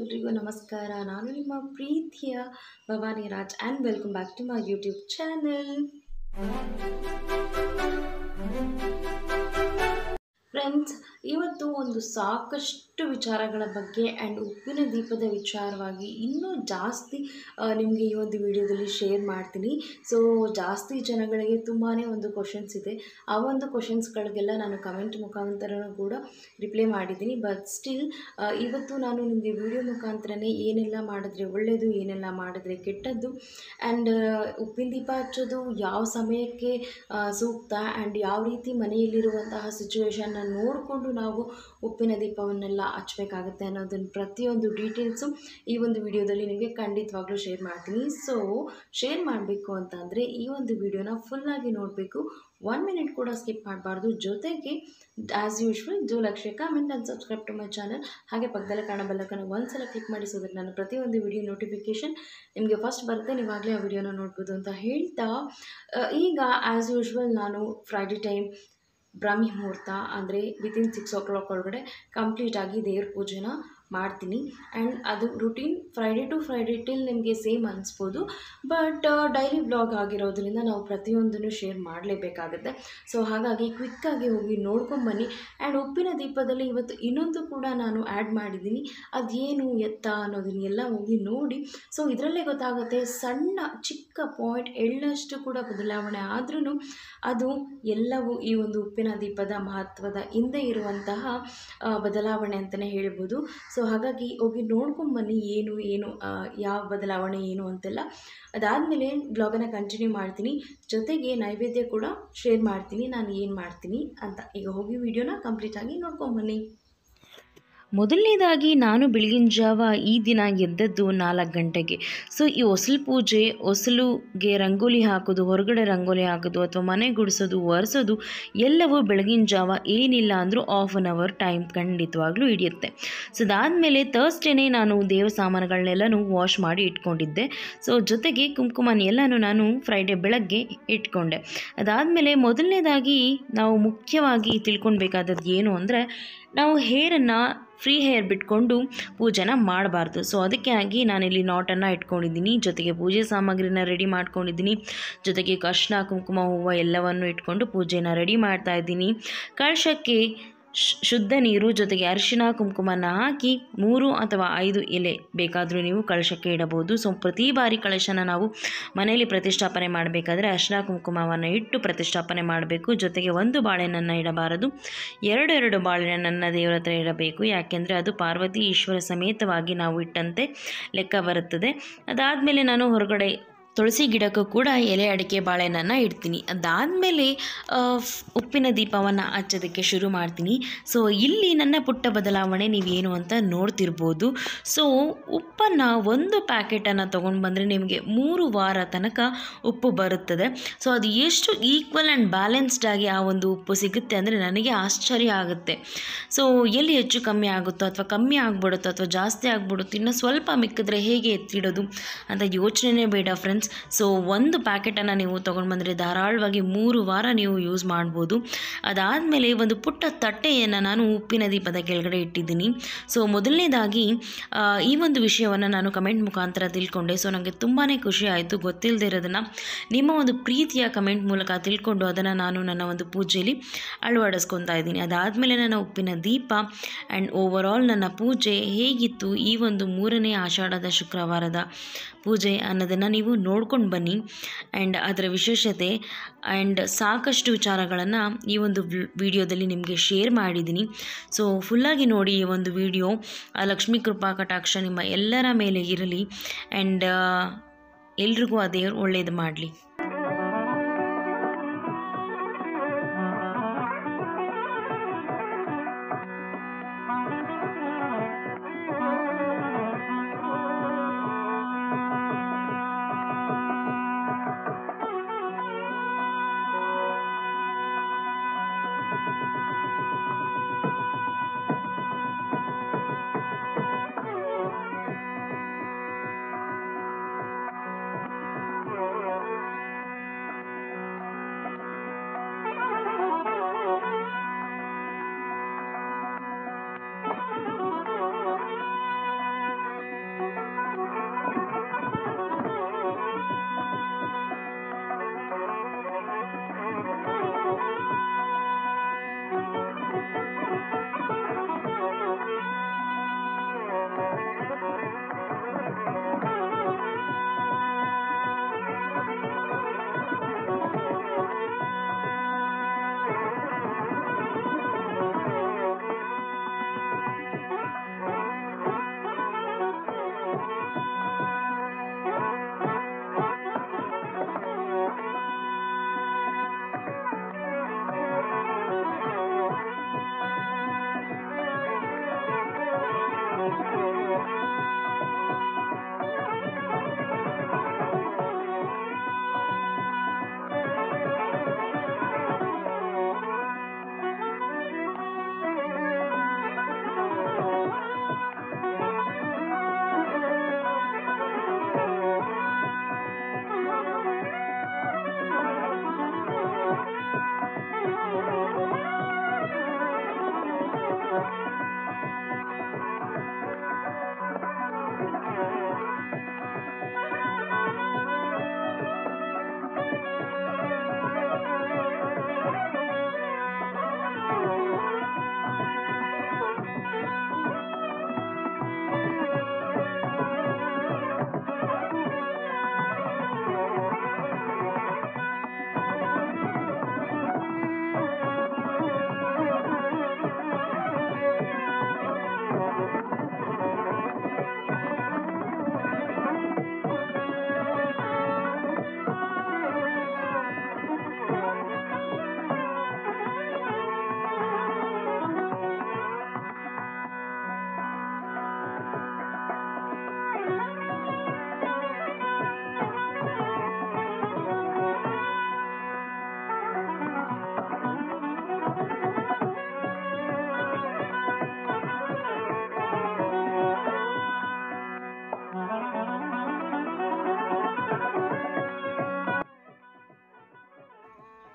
ಎಲ್ರಿಗೂ ನಮಸ್ಕಾರ ನಾನು ನಿಮ್ಮ ಪ್ರೀತಿಯ Bhavani Raj and welcome back to my YouTube channel friends ಇವತ್ತು ಒಂದು ಸಾಕಷ್ಟು ವಿಚಾರಗಳ ಬಗ್ಗೆ ಆ್ಯಂಡ್ ಉಪ್ಪಿನ ದೀಪದ ವಿಚಾರವಾಗಿ ಇನ್ನೂ ಜಾಸ್ತಿ ನಿಮಗೆ ಈ ಒಂದು ವಿಡಿಯೋದಲ್ಲಿ ಶೇರ್ ಮಾಡ್ತೀನಿ ಸೊ ಜಾಸ್ತಿ ಜನಗಳಿಗೆ ತುಂಬಾ ಒಂದು ಕ್ವಶನ್ಸ್ ಇದೆ ಆ ಒಂದು ಕ್ವಶನ್ಸ್ಗಳಿಗೆಲ್ಲ ನಾನು ಕಮೆಂಟ್ ಮುಖಾಂತರನೂ ಕೂಡ ರಿಪ್ಲೈ ಮಾಡಿದ್ದೀನಿ ಬಟ್ ಸ್ಟಿಲ್ ಇವತ್ತು ನಾನು ನಿಮಗೆ ವಿಡಿಯೋ ಮುಖಾಂತರನೇ ಏನೆಲ್ಲ ಮಾಡಿದ್ರೆ ಒಳ್ಳೆಯದು ಏನೆಲ್ಲ ಮಾಡಿದ್ರೆ ಕೆಟ್ಟದ್ದು ಆ್ಯಂಡ್ ಉಪ್ಪಿನ ದೀಪ ಹಚ್ಚೋದು ಯಾವ ಸಮಯಕ್ಕೆ ಆ, ಸೂಕ್ತ ಆ್ಯಂಡ್ ಯಾವ ರೀತಿ ಮನೆಯಲ್ಲಿರುವಂತಹ ಸಿಚುವೇಶನ್ನ ನೋಡಿಕೊಂಡು ನಾವು ಉಪ್ಪಿನ ದೀಪವನ್ನೆಲ್ಲ ಹಚ್ಚಬೇಕಾಗುತ್ತೆ ಅನ್ನೋದನ್ನು ಪ್ರತಿಯೊಂದು ಡೀಟೇಲ್ಸು ಈ ಒಂದು ವಿಡಿಯೋದಲ್ಲಿ ನಿಮಗೆ ಖಂಡಿತವಾಗ್ಲೂ ಶೇರ್ ಮಾಡ್ತೀನಿ ಸೊ ಶೇರ್ ಮಾಡಬೇಕು ಅಂತಂದರೆ ಈ ಒಂದು ವಿಡಿಯೋನ ಫುಲ್ಲಾಗಿ ನೋಡಬೇಕು ಒನ್ ಮಿನಿಟ್ ಕೂಡ ಸ್ಕಿಪ್ ಮಾಡಬಾರ್ದು ಜೊತೆಗೆ as usual do like comment and subscribe to my channel ಹಾಗೆ ಪಕ್ಕದಲ್ಲೇ ಕಾಣೋ ಬೆಲ್ಲಕ್ಕನ್ನು ಒಂದ್ಸಲ ಕ್ಲಿಕ್ ಮಾಡಿ ಸೊ ದಟ್ ನಾನು ಪ್ರತಿಯೊಂದು ವಿಡಿಯೋ ನೋಟಿಫಿಕೇಷನ್ ನಿಮಗೆ ಫಸ್ಟ್ ಬರುತ್ತೆ ನೀವಾಗಲೇ ಆ ವಿಡಿಯೋನ ನೋಡ್ಬೋದು ಅಂತ ಹೇಳ್ತಾ ಆ, ಈಗ ಆ್ಯಸ್ ಯೂಶ್ವಲ್ ನಾನು ಫ್ರೈಡೇ ಟೈಮ್ ಬ್ರಾಹ್ಮಿ ಮುಹೂರ್ತ ಅಂದರೆ ವಿತಿನ್ ಸಿಕ್ಸ್ ಓ ಕ್ಲಾಕ್ ಒಳಗಡೆ ಕಂಪ್ಲೀಟಾಗಿ ದೇವ್ರ ಪೂಜೆನ ಮಾಡ್ತೀನಿ ಆ್ಯಂಡ್ ಅದು routine Friday to Friday till ನಿಮಗೆ ಸೇಮ್ ಅನಿಸ್ಬೋದು ಬಟ್ ಡೈಲಿ ಬ್ಲಾಗ್ ಆಗಿರೋದ್ರಿಂದ ನಾವು ಪ್ರತಿಯೊಂದನ್ನು ಶೇರ್ ಮಾಡಲೇಬೇಕಾಗುತ್ತೆ ಸೊ ಹಾಗಾಗಿ ಕ್ವಿಕ್ಕಾಗಿ ಹೋಗಿ ನೋಡ್ಕೊಂಬನ್ನಿ ಆ್ಯಂಡ್ ಉಪ್ಪಿನ ದೀಪದಲ್ಲಿ ಇವತ್ತು ಇನ್ನೊಂದು ಕೂಡ ನಾನು ಆ್ಯಡ್ ಮಾಡಿದ್ದೀನಿ ಅದೇನು ಎತ್ತ ಅನ್ನೋದನ್ನೆಲ್ಲ ಹೋಗಿ ನೋಡಿ ಸೊ ಇದರಲ್ಲೇ ಗೊತ್ತಾಗುತ್ತೆ ಸಣ್ಣ ಚಿಕ್ಕ ಪಾಯಿಂಟ್ ಎಳ್ಳಷ್ಟು ಕೂಡ ಬದಲಾವಣೆ ಆದ್ರೂ ಅದು ಎಲ್ಲವೂ ಈ ಒಂದು ಉಪ್ಪಿನ ದೀಪದ ಮಹತ್ವದ ಹಿಂದೆ ಇರುವಂತಹ ಆ, ಬದಲಾವಣೆ ಅಂತಲೇ ಹೇಳ್ಬೋದು ಸೊ ಹಾಗಾಗಿ ಹೋಗಿ ನೋಡ್ಕೊಂಬನ್ನಿ ಏನು ಏನು ಆ, ಯಾವ ಬದಲಾವಣೆ ಏನು ಅಂತೆಲ್ಲ ಅದಾದಮೇಲೆ ಬ್ಲಾಗನ್ನು ಕಂಟಿನ್ಯೂ ಮಾಡ್ತೀನಿ ಜೊತೆಗೆ ನೈವೇದ್ಯ ಕೂಡ ಶೇರ್ ಮಾಡ್ತೀನಿ ನಾನು ಏನು ಮಾಡ್ತೀನಿ ಅಂತ ಈಗ ಹೋಗಿ ವಿಡಿಯೋನ ಕಂಪ್ಲೀಟಾಗಿ ನೋಡ್ಕೊಂಬನ್ನಿ ಮೊದಲನೇದಾಗಿ ನಾನು ಬೆಳಗಿನ ಜಾವ ಈ ದಿನ ಎದ್ದದ್ದು ನಾಲ್ಕು ಗಂಟೆಗೆ ಸೊ ಈ ಹೊಸಲು ಪೂಜೆ ಹೊಸಲುಗೆ ರಂಗೋಲಿ ಹಾಕೋದು ಹೊರಗಡೆ ರಂಗೋಲಿ ಹಾಕೋದು ಅಥವಾ ಮನೆ ಗುಡಿಸೋದು ಒರೆಸೋದು ಎಲ್ಲವೂ ಬೆಳಗಿನ ಜಾವ ಏನಿಲ್ಲ ಅಂದರೂ ಆಫ್ ಆನ್ ಅವರ್ ಟೈಮ್ ಖಂಡಿತವಾಗ್ಲೂ ಹಿಡಿಯುತ್ತೆ ಸೊ ಅದಾದಮೇಲೆ ತರ್ಸ್ಡೇನೇ ನಾನು ದೇವ್ರ ಸಾಮಾನುಗಳನ್ನೆಲ್ಲನೂ ವಾಶ್ ಮಾಡಿ ಇಟ್ಕೊಂಡಿದ್ದೆ ಸೊ ಜೊತೆಗೆ ಕುಂಕುಮನ ಎಲ್ಲನೂ ನಾನು ಫ್ರೈಡೇ ಬೆಳಗ್ಗೆ ಇಟ್ಕೊಂಡೆ ಅದಾದಮೇಲೆ ಮೊದಲನೇದಾಗಿ ನಾವು ಮುಖ್ಯವಾಗಿ ತಿಳ್ಕೊಳ್ಬೇಕಾದದ್ದು ಏನು ಅಂದರೆ ನಾವು ಹೇರನ್ನು ಫ್ರೀ ಹೇರ್ ಬಿಟ್ಕೊಂಡು ಪೂಜೆನ ಮಾಡಬಾರ್ದು ಸೊ ಅದಕ್ಕೆ ಆಗಿ ನಾನಿಲ್ಲಿ ನಾಟನ್ನು ಇಟ್ಕೊಂಡಿದ್ದೀನಿ ಜೊತೆಗೆ ಪೂಜೆ ಸಾಮಗ್ರಿನ ರೆಡಿ ಮಾಡ್ಕೊಂಡಿದ್ದೀನಿ ಜೊತೆಗೆ ಅರ್ಶಿನ ಕುಂಕುಮ ಹೂವು ಎಲ್ಲವನ್ನು ಇಟ್ಕೊಂಡು ಪೂಜೆನ ರೆಡಿ ಮಾಡ್ತಾ ಇದ್ದೀನಿ ಕಳಶಕ್ಕೆ ಶ್- ಶುದ್ಧ ನೀರು ಜೊತೆಗೆ ಅರಿಶಿನ ಕುಂಕುಮನ ಹಾಕಿ ಮೂರು ಅಥವಾ ಐದು ಎಲೆ ಬೇಕಾದರೂ ನೀವು ಕಳಶಕ್ಕೆ ಇಡಬಹುದು ಸೊ ಪ್ರತಿ ಬಾರಿ ಕಳಶನ ನಾವು ಮನೆಯಲ್ಲಿ ಪ್ರತಿಷ್ಠಾಪನೆ ಮಾಡಬೇಕಾದ್ರೆ ಅರಿಶಿನ ಕುಂಕುಮವನ್ನು ಇಟ್ಟು ಪ್ರತಿಷ್ಠಾಪನೆ ಮಾಡಬೇಕು ಜೊತೆಗೆ ಒಂದು ಬಾಳೆಹಣ್ಣನ್ನು ಇಡಬಾರದು ಎರಡು ಎರಡು ಬಾಳೆಹಣ್ಣನ್ನು ದೇವರ ಹತ್ರ ಇಡಬೇಕು ಯಾಕೆಂದರೆ ಅದು ಪಾರ್ವತಿ ಈಶ್ವರ ಸಮೇತವಾಗಿ ನಾವು ಇಟ್ಟಂತೆ ಲೆಕ್ಕ ಬರುತ್ತದೆ ಅದಾದಮೇಲೆ ನಾನು ಹೊರಗಡೆ ತುಳಸಿ ಗಿಡಕ್ಕೂ ಕೂಡ ಎಲೆ ಅಡಿಕೆ ಬಾಳೆಹಣ್ಣನ್ನು ಇಡ್ತೀನಿ ಅದಾದಮೇಲೆ ಉಪ್ಪಿನ ದೀಪವನ್ನು ಹಚ್ಚೋದಕ್ಕೆ ಶುರು ಮಾಡ್ತೀನಿ ಸೊ ಇಲ್ಲಿ ನನ್ನ ಪುಟ್ಟ ಬದಲಾವಣೆ ನೀವೇನು ಅಂತ ನೋಡ್ತಿರ್ಬೋದು ಸೊ ಉಪ್ಪನ್ನು ಒಂದು ಪ್ಯಾಕೆಟನ್ನು ತೊಗೊಂಡು ಬಂದರೆ ನಿಮಗೆ ಮೂರು ವಾರ ತನಕ ಉಪ್ಪು ಬರುತ್ತದೆ ಸೊ ಅದು ಎಷ್ಟು ಈಕ್ವಲ್ ಆ್ಯಂಡ್ ಬ್ಯಾಲೆನ್ಸ್ಡ್ ಆಗಿ ಆ ಒಂದು ಉಪ್ಪು ಸಿಗುತ್ತೆ ಅಂದರೆ ನನಗೆ ಆಶ್ಚರ್ಯ ಆಗುತ್ತೆ ಸೊ ಎಲ್ಲಿ ಹೆಚ್ಚು ಕಮ್ಮಿ ಆಗುತ್ತೋ ಅಥವಾ ಕಮ್ಮಿ ಆಗ್ಬಿಡುತ್ತೋ ಅಥವಾ ಜಾಸ್ತಿ ಆಗ್ಬಿಡುತ್ತೋ ಇನ್ನು ಸ್ವಲ್ಪ ಮಿಕ್ಕಿದ್ರೆ ಹೇಗೆ ಎತ್ತಿಡೋದು ಅಂತ ಯೋಚನೆನೇ ಬೇಡ ಫ್ರೆಂಡ್ಸ್ ಸೊ ಒಂದು ಪ್ಯಾಕೆಟನ್ನು ನೀವು ತೊಗೊಂಡು ಬಂದರೆ ಧಾರಾಳವಾಗಿ ಮೂರು ವಾರ ನೀವು ಯೂಸ್ ಮಾಡ್ಬೋದು ಅದಾದಮೇಲೆ ಒಂದು ಪುಟ್ಟ ತಟ್ಟೆಯನ್ನು ನಾನು ಉಪ್ಪಿನ ದೀಪದ ಕೆಳಗಡೆ ಇಟ್ಟಿದ್ದೀನಿ ಸೊ ಮೊದಲನೇದಾಗಿ ಆ, ಈ ಒಂದು ವಿಷಯವನ್ನು ನಾನು ಕಮೆಂಟ್ ಮುಖಾಂತರ ತಿಳ್ಕೊಂಡೆ ಸೊ ನನಗೆ ತುಂಬಾ ಖುಷಿ ಆಯಿತು ಗೊತ್ತಿಲ್ಲದೆ ಇರೋದನ್ನು ನಿಮ್ಮ ಒಂದು ಪ್ರೀತಿಯ ಕಮೆಂಟ್ ಮೂಲಕ ತಿಳ್ಕೊಂಡು ಅದನ್ನು ನಾನು ನನ್ನ ಒಂದು ಪೂಜೆಯಲ್ಲಿ ಅಳವಡಿಸ್ಕೊತಾ ಇದ್ದೀನಿ ಅದಾದಮೇಲೆ ನನ್ನ ಉಪ್ಪಿನ ದೀಪ ಆ್ಯಂಡ್ ಓವರ್ ಆಲ್ ನನ್ನ ಪೂಜೆ ಹೇಗಿತ್ತು ಈ ಒಂದು ಮೂರನೇ ಆಷಾಢದ ಶುಕ್ರವಾರದ ಪೂಜೆ ಅನ್ನೋದನ್ನು ನೀವು ನೋಡ್ಕೊಂಡು ಬನ್ನಿ ಆ್ಯಂಡ್ ಅದರ ವಿಶೇಷತೆ ಆ್ಯಂಡ್ ಸಾಕಷ್ಟು ವಿಚಾರಗಳನ್ನು ಈ ಒಂದು ವಿಡಿಯೋದಲ್ಲಿ ನಿಮಗೆ ಶೇರ್ ಮಾಡಿದ್ದೀನಿ ಸೊ ಫುಲ್ಲಾಗಿ ನೋಡಿ ಈ ಒಂದು ವಿಡಿಯೋ ಆ ಲಕ್ಷ್ಮೀ ಕೃಪಾ ಕಟಾಕ್ಷ ನಿಮ್ಮ ಎಲ್ಲರ ಮೇಲೆ ಇರಲಿ ಆ್ಯಂಡ್ ಎಲ್ರಿಗೂ ಆ ದೇವರು ಒಳ್ಳೇದು ಮಾಡಲಿ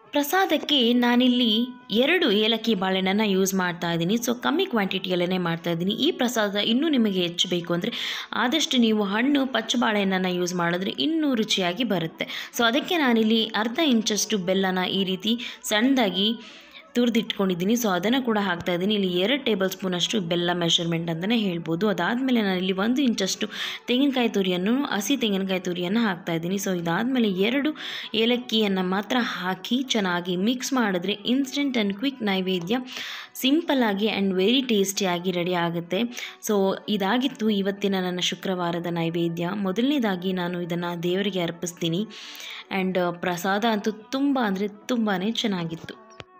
ಪ್ರಸಾದಕ್ಕೆ ನಾನಿಲ್ಲಿ ಎರಡು ಏಲಕ್ಕಿ ಬಾಳೆಹಣ್ಣನ್ನು ಯೂಸ್ ಮಾಡ್ತಾ ಇದ್ದೀನಿ ಸೊ ಕಮ್ಮಿ ಕ್ವಾಂಟಿಟಿಯಲ್ಲೇ ಮಾಡ್ತಾ ಇದ್ದೀನಿ ಈ ಪ್ರಸಾದ ಇನ್ನೂ ನಿಮಗೆ ಹೆಚ್ಚು ಬೇಕು ಅಂದರೆ ಆದಷ್ಟು ನೀವು ಹಣ್ಣು ಪಚ್ಚ ಬಾಳೆಹಣ್ಣನ್ನು ಯೂಸ್ ಮಾಡಿದ್ರೆ ಇನ್ನೂ ರುಚಿಯಾಗಿ ಬರುತ್ತೆ ಸೊ ಅದಕ್ಕೆ ನಾನಿಲ್ಲಿ ಅರ್ಧ ಇಂಚಷ್ಟು ಬೆಲ್ಲನ ಈ ರೀತಿ ಸಣ್ಣದಾಗಿ ತುರಿದಿಟ್ಕೊಂಡಿದ್ದೀನಿ ಸೊ ಅದನ್ನು ಕೂಡ ಹಾಕ್ತಾ ಇದ್ದೀನಿ ಇಲ್ಲಿ ಎರಡು ಟೇಬಲ್ ಸ್ಪೂನಷ್ಟು ಬೆಲ್ಲ ಮೆಷರ್ಮೆಂಟ್ ಅಂತಲೇ ಹೇಳ್ಬೋದು ಅದಾದಮೇಲೆ ನಾನಿಲ್ಲಿ ಒಂದು ಇಂಚಷ್ಟು ತೆಂಗಿನಕಾಯಿ ತುರಿಯನ್ನು ಹಸಿ ತೆಂಗಿನಕಾಯಿ ತುರಿಯನ್ನು ಹಾಕ್ತಾ ಇದ್ದೀನಿ ಸೊ ಇದಾದಮೇಲೆ ಎರಡು ಏಲಕ್ಕಿಯನ್ನು ಮಾತ್ರ ಹಾಕಿ ಚೆನ್ನಾಗಿ ಮಿಕ್ಸ್ ಮಾಡಿದ್ರೆ ಇನ್ಸ್ಟೆಂಟ್ ಆ್ಯಂಡ್ ಕ್ವಿಕ್ ನೈವೇದ್ಯ ಸಿಂಪಲ್ಲಾಗಿ ಆ್ಯಂಡ್ ವೆರಿ ಟೇಸ್ಟಿಯಾಗಿ ರೆಡಿ ಆಗುತ್ತೆ ಸೊ ಇದಾಗಿತ್ತು ಇವತ್ತಿನ ನನ್ನ ಶುಕ್ರವಾರದ ನೈವೇದ್ಯ ಮೊದಲನೇದಾಗಿ ನಾನು ಇದನ್ನು ದೇವರಿಗೆ ಅರ್ಪಿಸ್ತೀನಿ ಆ್ಯಂಡ್ ಪ್ರಸಾದ ಅಂತೂ ತುಂಬ ಅಂದರೆ ತುಂಬಾ ಚೆನ್ನಾಗಿತ್ತು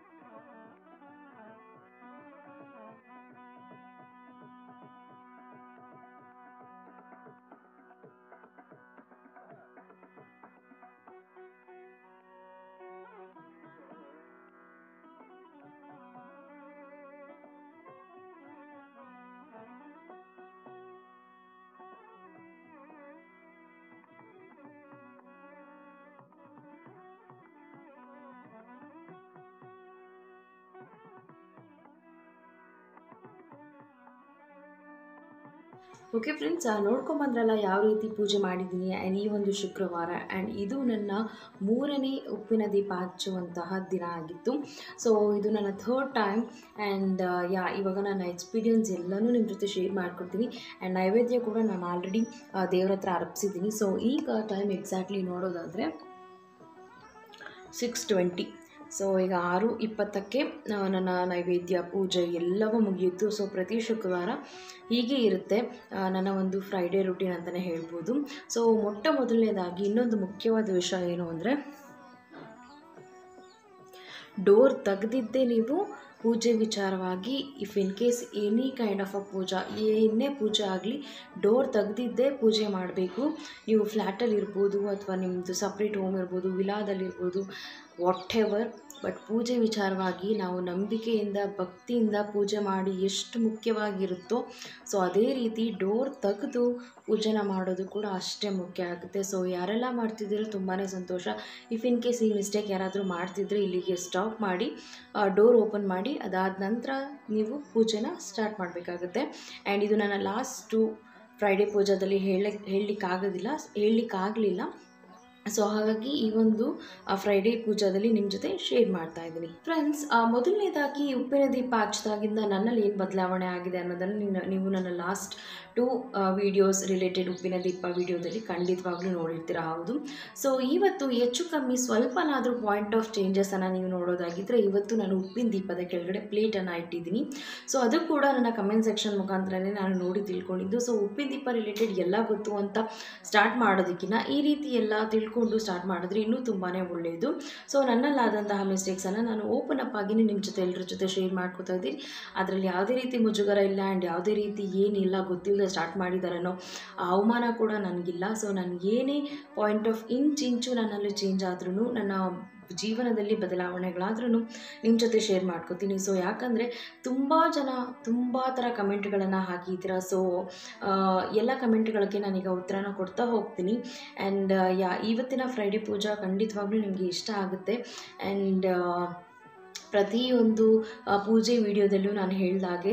ಓಕೆ ಫ್ರೆಂಡ್ಸ್ ನೋಡ್ಕೊಂಬಂದ್ರಲ್ಲ ಯಾವ ರೀತಿ ಪೂಜೆ ಮಾಡಿದ್ದೀನಿ ಆ್ಯಂಡ್ ಈ ಒಂದು ಶುಕ್ರವಾರ ಆ್ಯಂಡ್ ಇದು ನನ್ನ ಮೂರನೇ ಉಪ್ಪಿನ ದೀಪ ಹಚ್ಚುವಂತಹ ದಿನ ಆಗಿತ್ತು ಸೊ ಇದು ನನ್ನ ಥರ್ಡ್ ಟೈಮ್ ಆ್ಯಂಡ್ ಯಾ ಇವಾಗ ನನ್ನ ಎಕ್ಸ್ಪೀರಿಯನ್ಸ್ ಎಲ್ಲನೂ ನಿಮ್ಮ ಜೊತೆ ಶೇರ್ ಮಾಡ್ಕೊಡ್ತೀನಿ ಆ್ಯಂಡ್ ನೈವೇದ್ಯ ಕೂಡ ನಾನು ಆಲ್ರೆಡಿ ದೇವ್ರ ಹತ್ರ ಅರ್ಪಿಸಿದ್ದೀನಿ ಸೊ ಈಗ ಟೈಮ್ ಎಕ್ಸಾಕ್ಟ್ಲಿ ನೋಡೋದಾದರೆ ಸಿಕ್ಸ್ ಟ್ವೆಂಟಿ ಸೊ ಈಗ ಆರು ಇಪ್ಪತ್ತಕ್ಕೆ ಆ, ನನ್ನ ನೈವೇದ್ಯ ಪೂಜೆ ಎಲ್ಲವೂ ಮುಗಿಯಿತು ಸೊ ಪ್ರತಿ ಶುಕ್ರವಾರ ಹೀಗೆ ಇರುತ್ತೆ ಆ, ನನ್ನ ಒಂದು ಫ್ರೈಡೇ ರುಟೀನ್ ಅಂತಲೇ ಹೇಳ್ಬೋದು ಸೊ ಮೊಟ್ಟ ಮೊದಲನೇದಾಗಿ ಇನ್ನೊಂದು ಮುಖ್ಯವಾದ ವಿಷಯ ಏನು ಅಂದರೆ ಡೋರ್ ತೆಗೆದಿದ್ದೇ ನೀವು ಪೂಜೆ ವಿಚಾರವಾಗಿ if in case any kind of a ಪೂಜಾ ಏನೇ ಪೂಜೆ ಆಗಲಿ ಡೋರ್ ತೆಗೆದಿದ್ದೇ ಪೂಜೆ ಮಾಡಬೇಕು ನೀವು ಫ್ಲ್ಯಾಟಲ್ಲಿ ಇರ್ಬೋದು ಅಥವಾ ನಿಮ್ಮದು ಸಪ್ರೇಟ್ ಹೋಮ್ ಇರ್ಬೋದು ವಿಲಾದಲ್ಲಿರ್ಬೋದು ವಾಟ್ ಎವರ್ ಬಟ್ ಪೂಜೆ ವಿಚಾರವಾಗಿ ನಾವು ನಂಬಿಕೆಯಿಂದ ಭಕ್ತಿಯಿಂದ ಪೂಜೆ ಮಾಡಿ ಎಷ್ಟು ಮುಖ್ಯವಾಗಿರುತ್ತೋ ಸೊ ಅದೇ ರೀತಿ ಡೋರ್ ತೆಗೆದು ಪೂಜೆನ ಮಾಡೋದು ಕೂಡ ಅಷ್ಟೇ ಮುಖ್ಯ ಆಗುತ್ತೆ ಸೊ ಯಾರೆಲ್ಲ ಮಾಡ್ತಿದ್ದೀರೋ ತುಂಬಾ ಸಂತೋಷ ಇಫ್ ಇನ್ ಕೇಸ್ ಈ ಮಿಸ್ಟೇಕ್ ಯಾರಾದರೂ ಮಾಡ್ತಿದ್ರೆ ಇಲ್ಲಿಗೆ ಸ್ಟಾಪ್ ಮಾಡಿ ಡೋರ್ ಓಪನ್ ಮಾಡಿ ಅದಾದ ನಂತರ ನೀವು ಪೂಜೆನ ಸ್ಟಾರ್ಟ್ ಮಾಡಬೇಕಾಗುತ್ತೆ ಆ್ಯಂಡ್ ಇದು ನನ್ನ ಲಾಸ್ಟು ಫ್ರೈಡೇ ಪೂಜಾದಲ್ಲಿ ಹೇಳ ಹೇಳಲಿಕ್ಕಾಗೋದಿಲ್ಲ ಹೇಳಲಿಕ್ಕಾಗಲಿಲ್ಲ ಸೊ ಹಾಗಾಗಿ ಈ ಒಂದು ಫ್ರೈಡೇ ಪೂಜಾದಲ್ಲಿ ನಿಮ್ಮ ಜೊತೆ ಶೇರ್ ಮಾಡ್ತಾ ಇದ್ದೀನಿ ಫ್ರೆಂಡ್ಸ್ ಮೊದಲನೇದಾಗಿ ಉಪ್ಪಿನ ದೀಪ ಹಚ್ಚಿದಾಗಿಂದ ನನ್ನಲ್ಲಿ ಏನು ಬದಲಾವಣೆ ಆಗಿದೆ ಅನ್ನೋದನ್ನು ನೀವು- ನೀವು ನನ್ನ ಲಾಸ್ಟ್ ಟು ವಿಡಿಯೋಸ್ ರಿಲೇಟೆಡ್ ಉಪ್ಪಿನ ದೀಪ ವಿಡಿಯೋದಲ್ಲಿ ಖಂಡಿತವಾಗ್ಲೂ ನೋಡಿರ್ತೀರ ಹೌದು ಸೊ ಇವತ್ತು ಹೆಚ್ಚು ಕಮ್ಮಿ ಸ್ವಲ್ಪನಾದರೂ ಪಾಯಿಂಟ್ ಆಫ್ ಚೇಂಜಸನ್ನು ನೀವು ನೋಡೋದಾಗಿದ್ದರೆ ಇವತ್ತು ನಾನು ಉಪ್ಪಿನ ದೀಪದ ಕೆಳಗಡೆ ಪ್ಲೇಟನ್ನು ಇಟ್ಟಿದ್ದೀನಿ ಸೊ ಅದು ಕೂಡ ನನ್ನ ಕಮೆಂಟ್ ಸೆಕ್ಷನ್ ಮುಖಾಂತರನೇ ನಾನು ನೋಡಿ ತಿಳ್ಕೊಂಡಿದ್ದು ಸೊ ಉಪ್ಪಿನ ದೀಪ ರಿಲೇಟೆಡ್ ಎಲ್ಲ ಗೊತ್ತು ಅಂತ ಸ್ಟಾರ್ಟ್ ಮಾಡೋದಕ್ಕಿಂತ ಈ ರೀತಿ ಎಲ್ಲ ತಿಳ್ಕೊಂಡು ಸ್ಟಾರ್ಟ್ ಮಾಡಿದ್ರೆ ಇನ್ನೂ ತುಂಬಾ ಒಳ್ಳೆಯದು ಸೊ ನನ್ನಲ್ಲಾದಂತಹ ಮಿಸ್ಟೇಕ್ಸನ್ನು ನಾನು ಓಪನ್ ಅಪ್ ಆಗಿನೇ ನಿಮ್ಮ ಜೊತೆ ಎಲ್ಲರ ಜೊತೆ ಶೇರ್ ಮಾಡ್ಕೋತಾ ಇದ್ದೀನಿ ಅದರಲ್ಲಿ ಯಾವುದೇ ರೀತಿ ಮುಜುಗರ ಇಲ್ಲ ಆ್ಯಂಡ್ ಯಾವುದೇ ರೀತಿ ಏನಿಲ್ಲ ಗೊತ್ತಿಲ್ಲದೆ ಸ್ಟಾರ್ಟ್ ಮಾಡಿದಾರೇನೋ ಆ ಅವಮಾನ ಕೂಡ ನನಗಿಲ್ಲ ಸೊ ನನಗೇನೇ ಪಾಯಿಂಟ್ ಆಫ್ ಇಂಚ್ ಇಂಚು ನನ್ನಲ್ಲಿ ಚೇಂಜ್ ಆದ್ರೂ ನನ್ನ ಜೀವನದಲ್ಲಿ ಬದಲಾವಣೆಗಳಾದ್ರೂ ನಿಮ್ಮ ಜೊತೆ ಶೇರ್ ಮಾಡ್ಕೋತೀನಿ ಸೊ ಯಾಕಂದರೆ ತುಂಬ ಜನ ತುಂಬ ಥರ ಕಮೆಂಟ್ಗಳನ್ನು ಹಾಕಿದ್ದೀರ ಸೊ ಎಲ್ಲ ಕಮೆಂಟ್ಗಳಿಗೆ ನಾನೀಗ ಉತ್ತರನ ಕೊಡ್ತಾ ಹೋಗ್ತೀನಿ ಆ್ಯಂಡ್ ಯಾ ಇವತ್ತಿನ ಫ್ರೈಡೇ ಪೂಜಾ ಖಂಡಿತವಾಗ್ಲೂ ನಿಮಗೆ ಇಷ್ಟ ಆಗುತ್ತೆ ಆ್ಯಂಡ್ ಪ್ರತಿಯೊಂದು ಆ, ಪೂಜೆ ವಿಡಿಯೋದಲ್ಲೂ ನಾನು ಹೇಳಿದಾಗೆ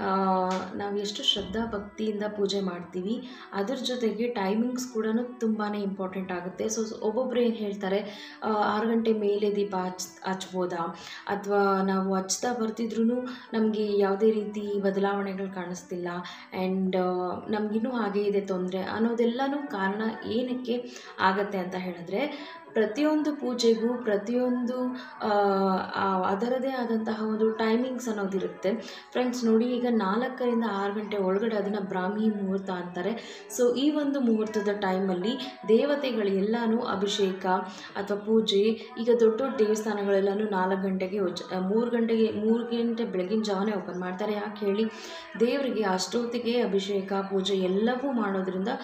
ನಾವು ಎಷ್ಟು ಶ್ರದ್ಧಾ ಭಕ್ತಿಯಿಂದ ಪೂಜೆ ಮಾಡ್ತೀವಿ ಅದ್ರ ಜೊತೆಗೆ ಟೈಮಿಂಗ್ಸ್ ಕೂಡ ತುಂಬಾ ಇಂಪಾರ್ಟೆಂಟ್ ಆಗುತ್ತೆ ಸೊ ಒಬ್ಬೊಬ್ಬರು ಏನು ಹೇಳ್ತಾರೆ ಆ, ಆರು ಗಂಟೆ ಮೇಲೆ ದೀಪ ಹಚ್ ಹಚ್ಬೋದಾ ಅಥವಾ ನಾವು ಹಚ್ತಾ ಬರ್ತಿದ್ರೂ ನಮಗೆ ಯಾವುದೇ ರೀತಿ ಬದಲಾವಣೆಗಳು ಕಾಣಿಸ್ತಿಲ್ಲ ಆ್ಯಂಡ್ ನಮಗಿನ್ನೂ ಹಾಗೇ ಇದೆ ತೊಂದರೆ ಅನ್ನೋದೆಲ್ಲನೂ ಕಾರಣ ಏನಕ್ಕೆ ಆಗತ್ತೆ ಅಂತ ಹೇಳಿದ್ರೆ ಪ್ರತಿಯೊಂದು ಪೂಜೆಗೂ ಪ್ರತಿಯೊಂದು ಆ, ಆ, ಅದರದೇ ಆದಂತಹ ಒಂದು ಟೈಮಿಂಗ್ಸ್ ಅನ್ನೋದಿರುತ್ತೆ ಫ್ರೆಂಡ್ಸ್ ನೋಡಿ ಈಗ ನಾಲ್ಕರಿಂದ ಆರು ಗಂಟೆ ಒಳಗಡೆ ಅದನ್ನು ಬ್ರಾಹ್ಮಿ ಮುಹೂರ್ತ ಅಂತಾರೆ ಸೊ ಈ ಒಂದು ಮುಹೂರ್ತದ ಟೈಮಲ್ಲಿ ದೇವತೆಗಳು ಎಲ್ಲನೂ ಅಭಿಷೇಕ ಅಥವಾ ಪೂಜೆ ಈಗ ದೊಡ್ಡ ದೊಡ್ಡ ದೇವಸ್ಥಾನಗಳೆಲ್ಲನೂ ನಾಲ್ಕು ಗಂಟೆಗೆ ಮೂರು ಗಂಟೆಗೆ ಮೂರು ಗಂಟೆ ಬೆಳಗಿನ ಜಾವನೇ ಓಪನ್ ಮಾಡ್ತಾರೆ ಯಾಕೆ ಹೇಳಿ ದೇವರಿಗೆ ಅಷ್ಟೊತ್ತಿಗೆ ಅಭಿಷೇಕ ಪೂಜೆ ಎಲ್ಲವೂ ಮಾಡೋದ್ರಿಂದ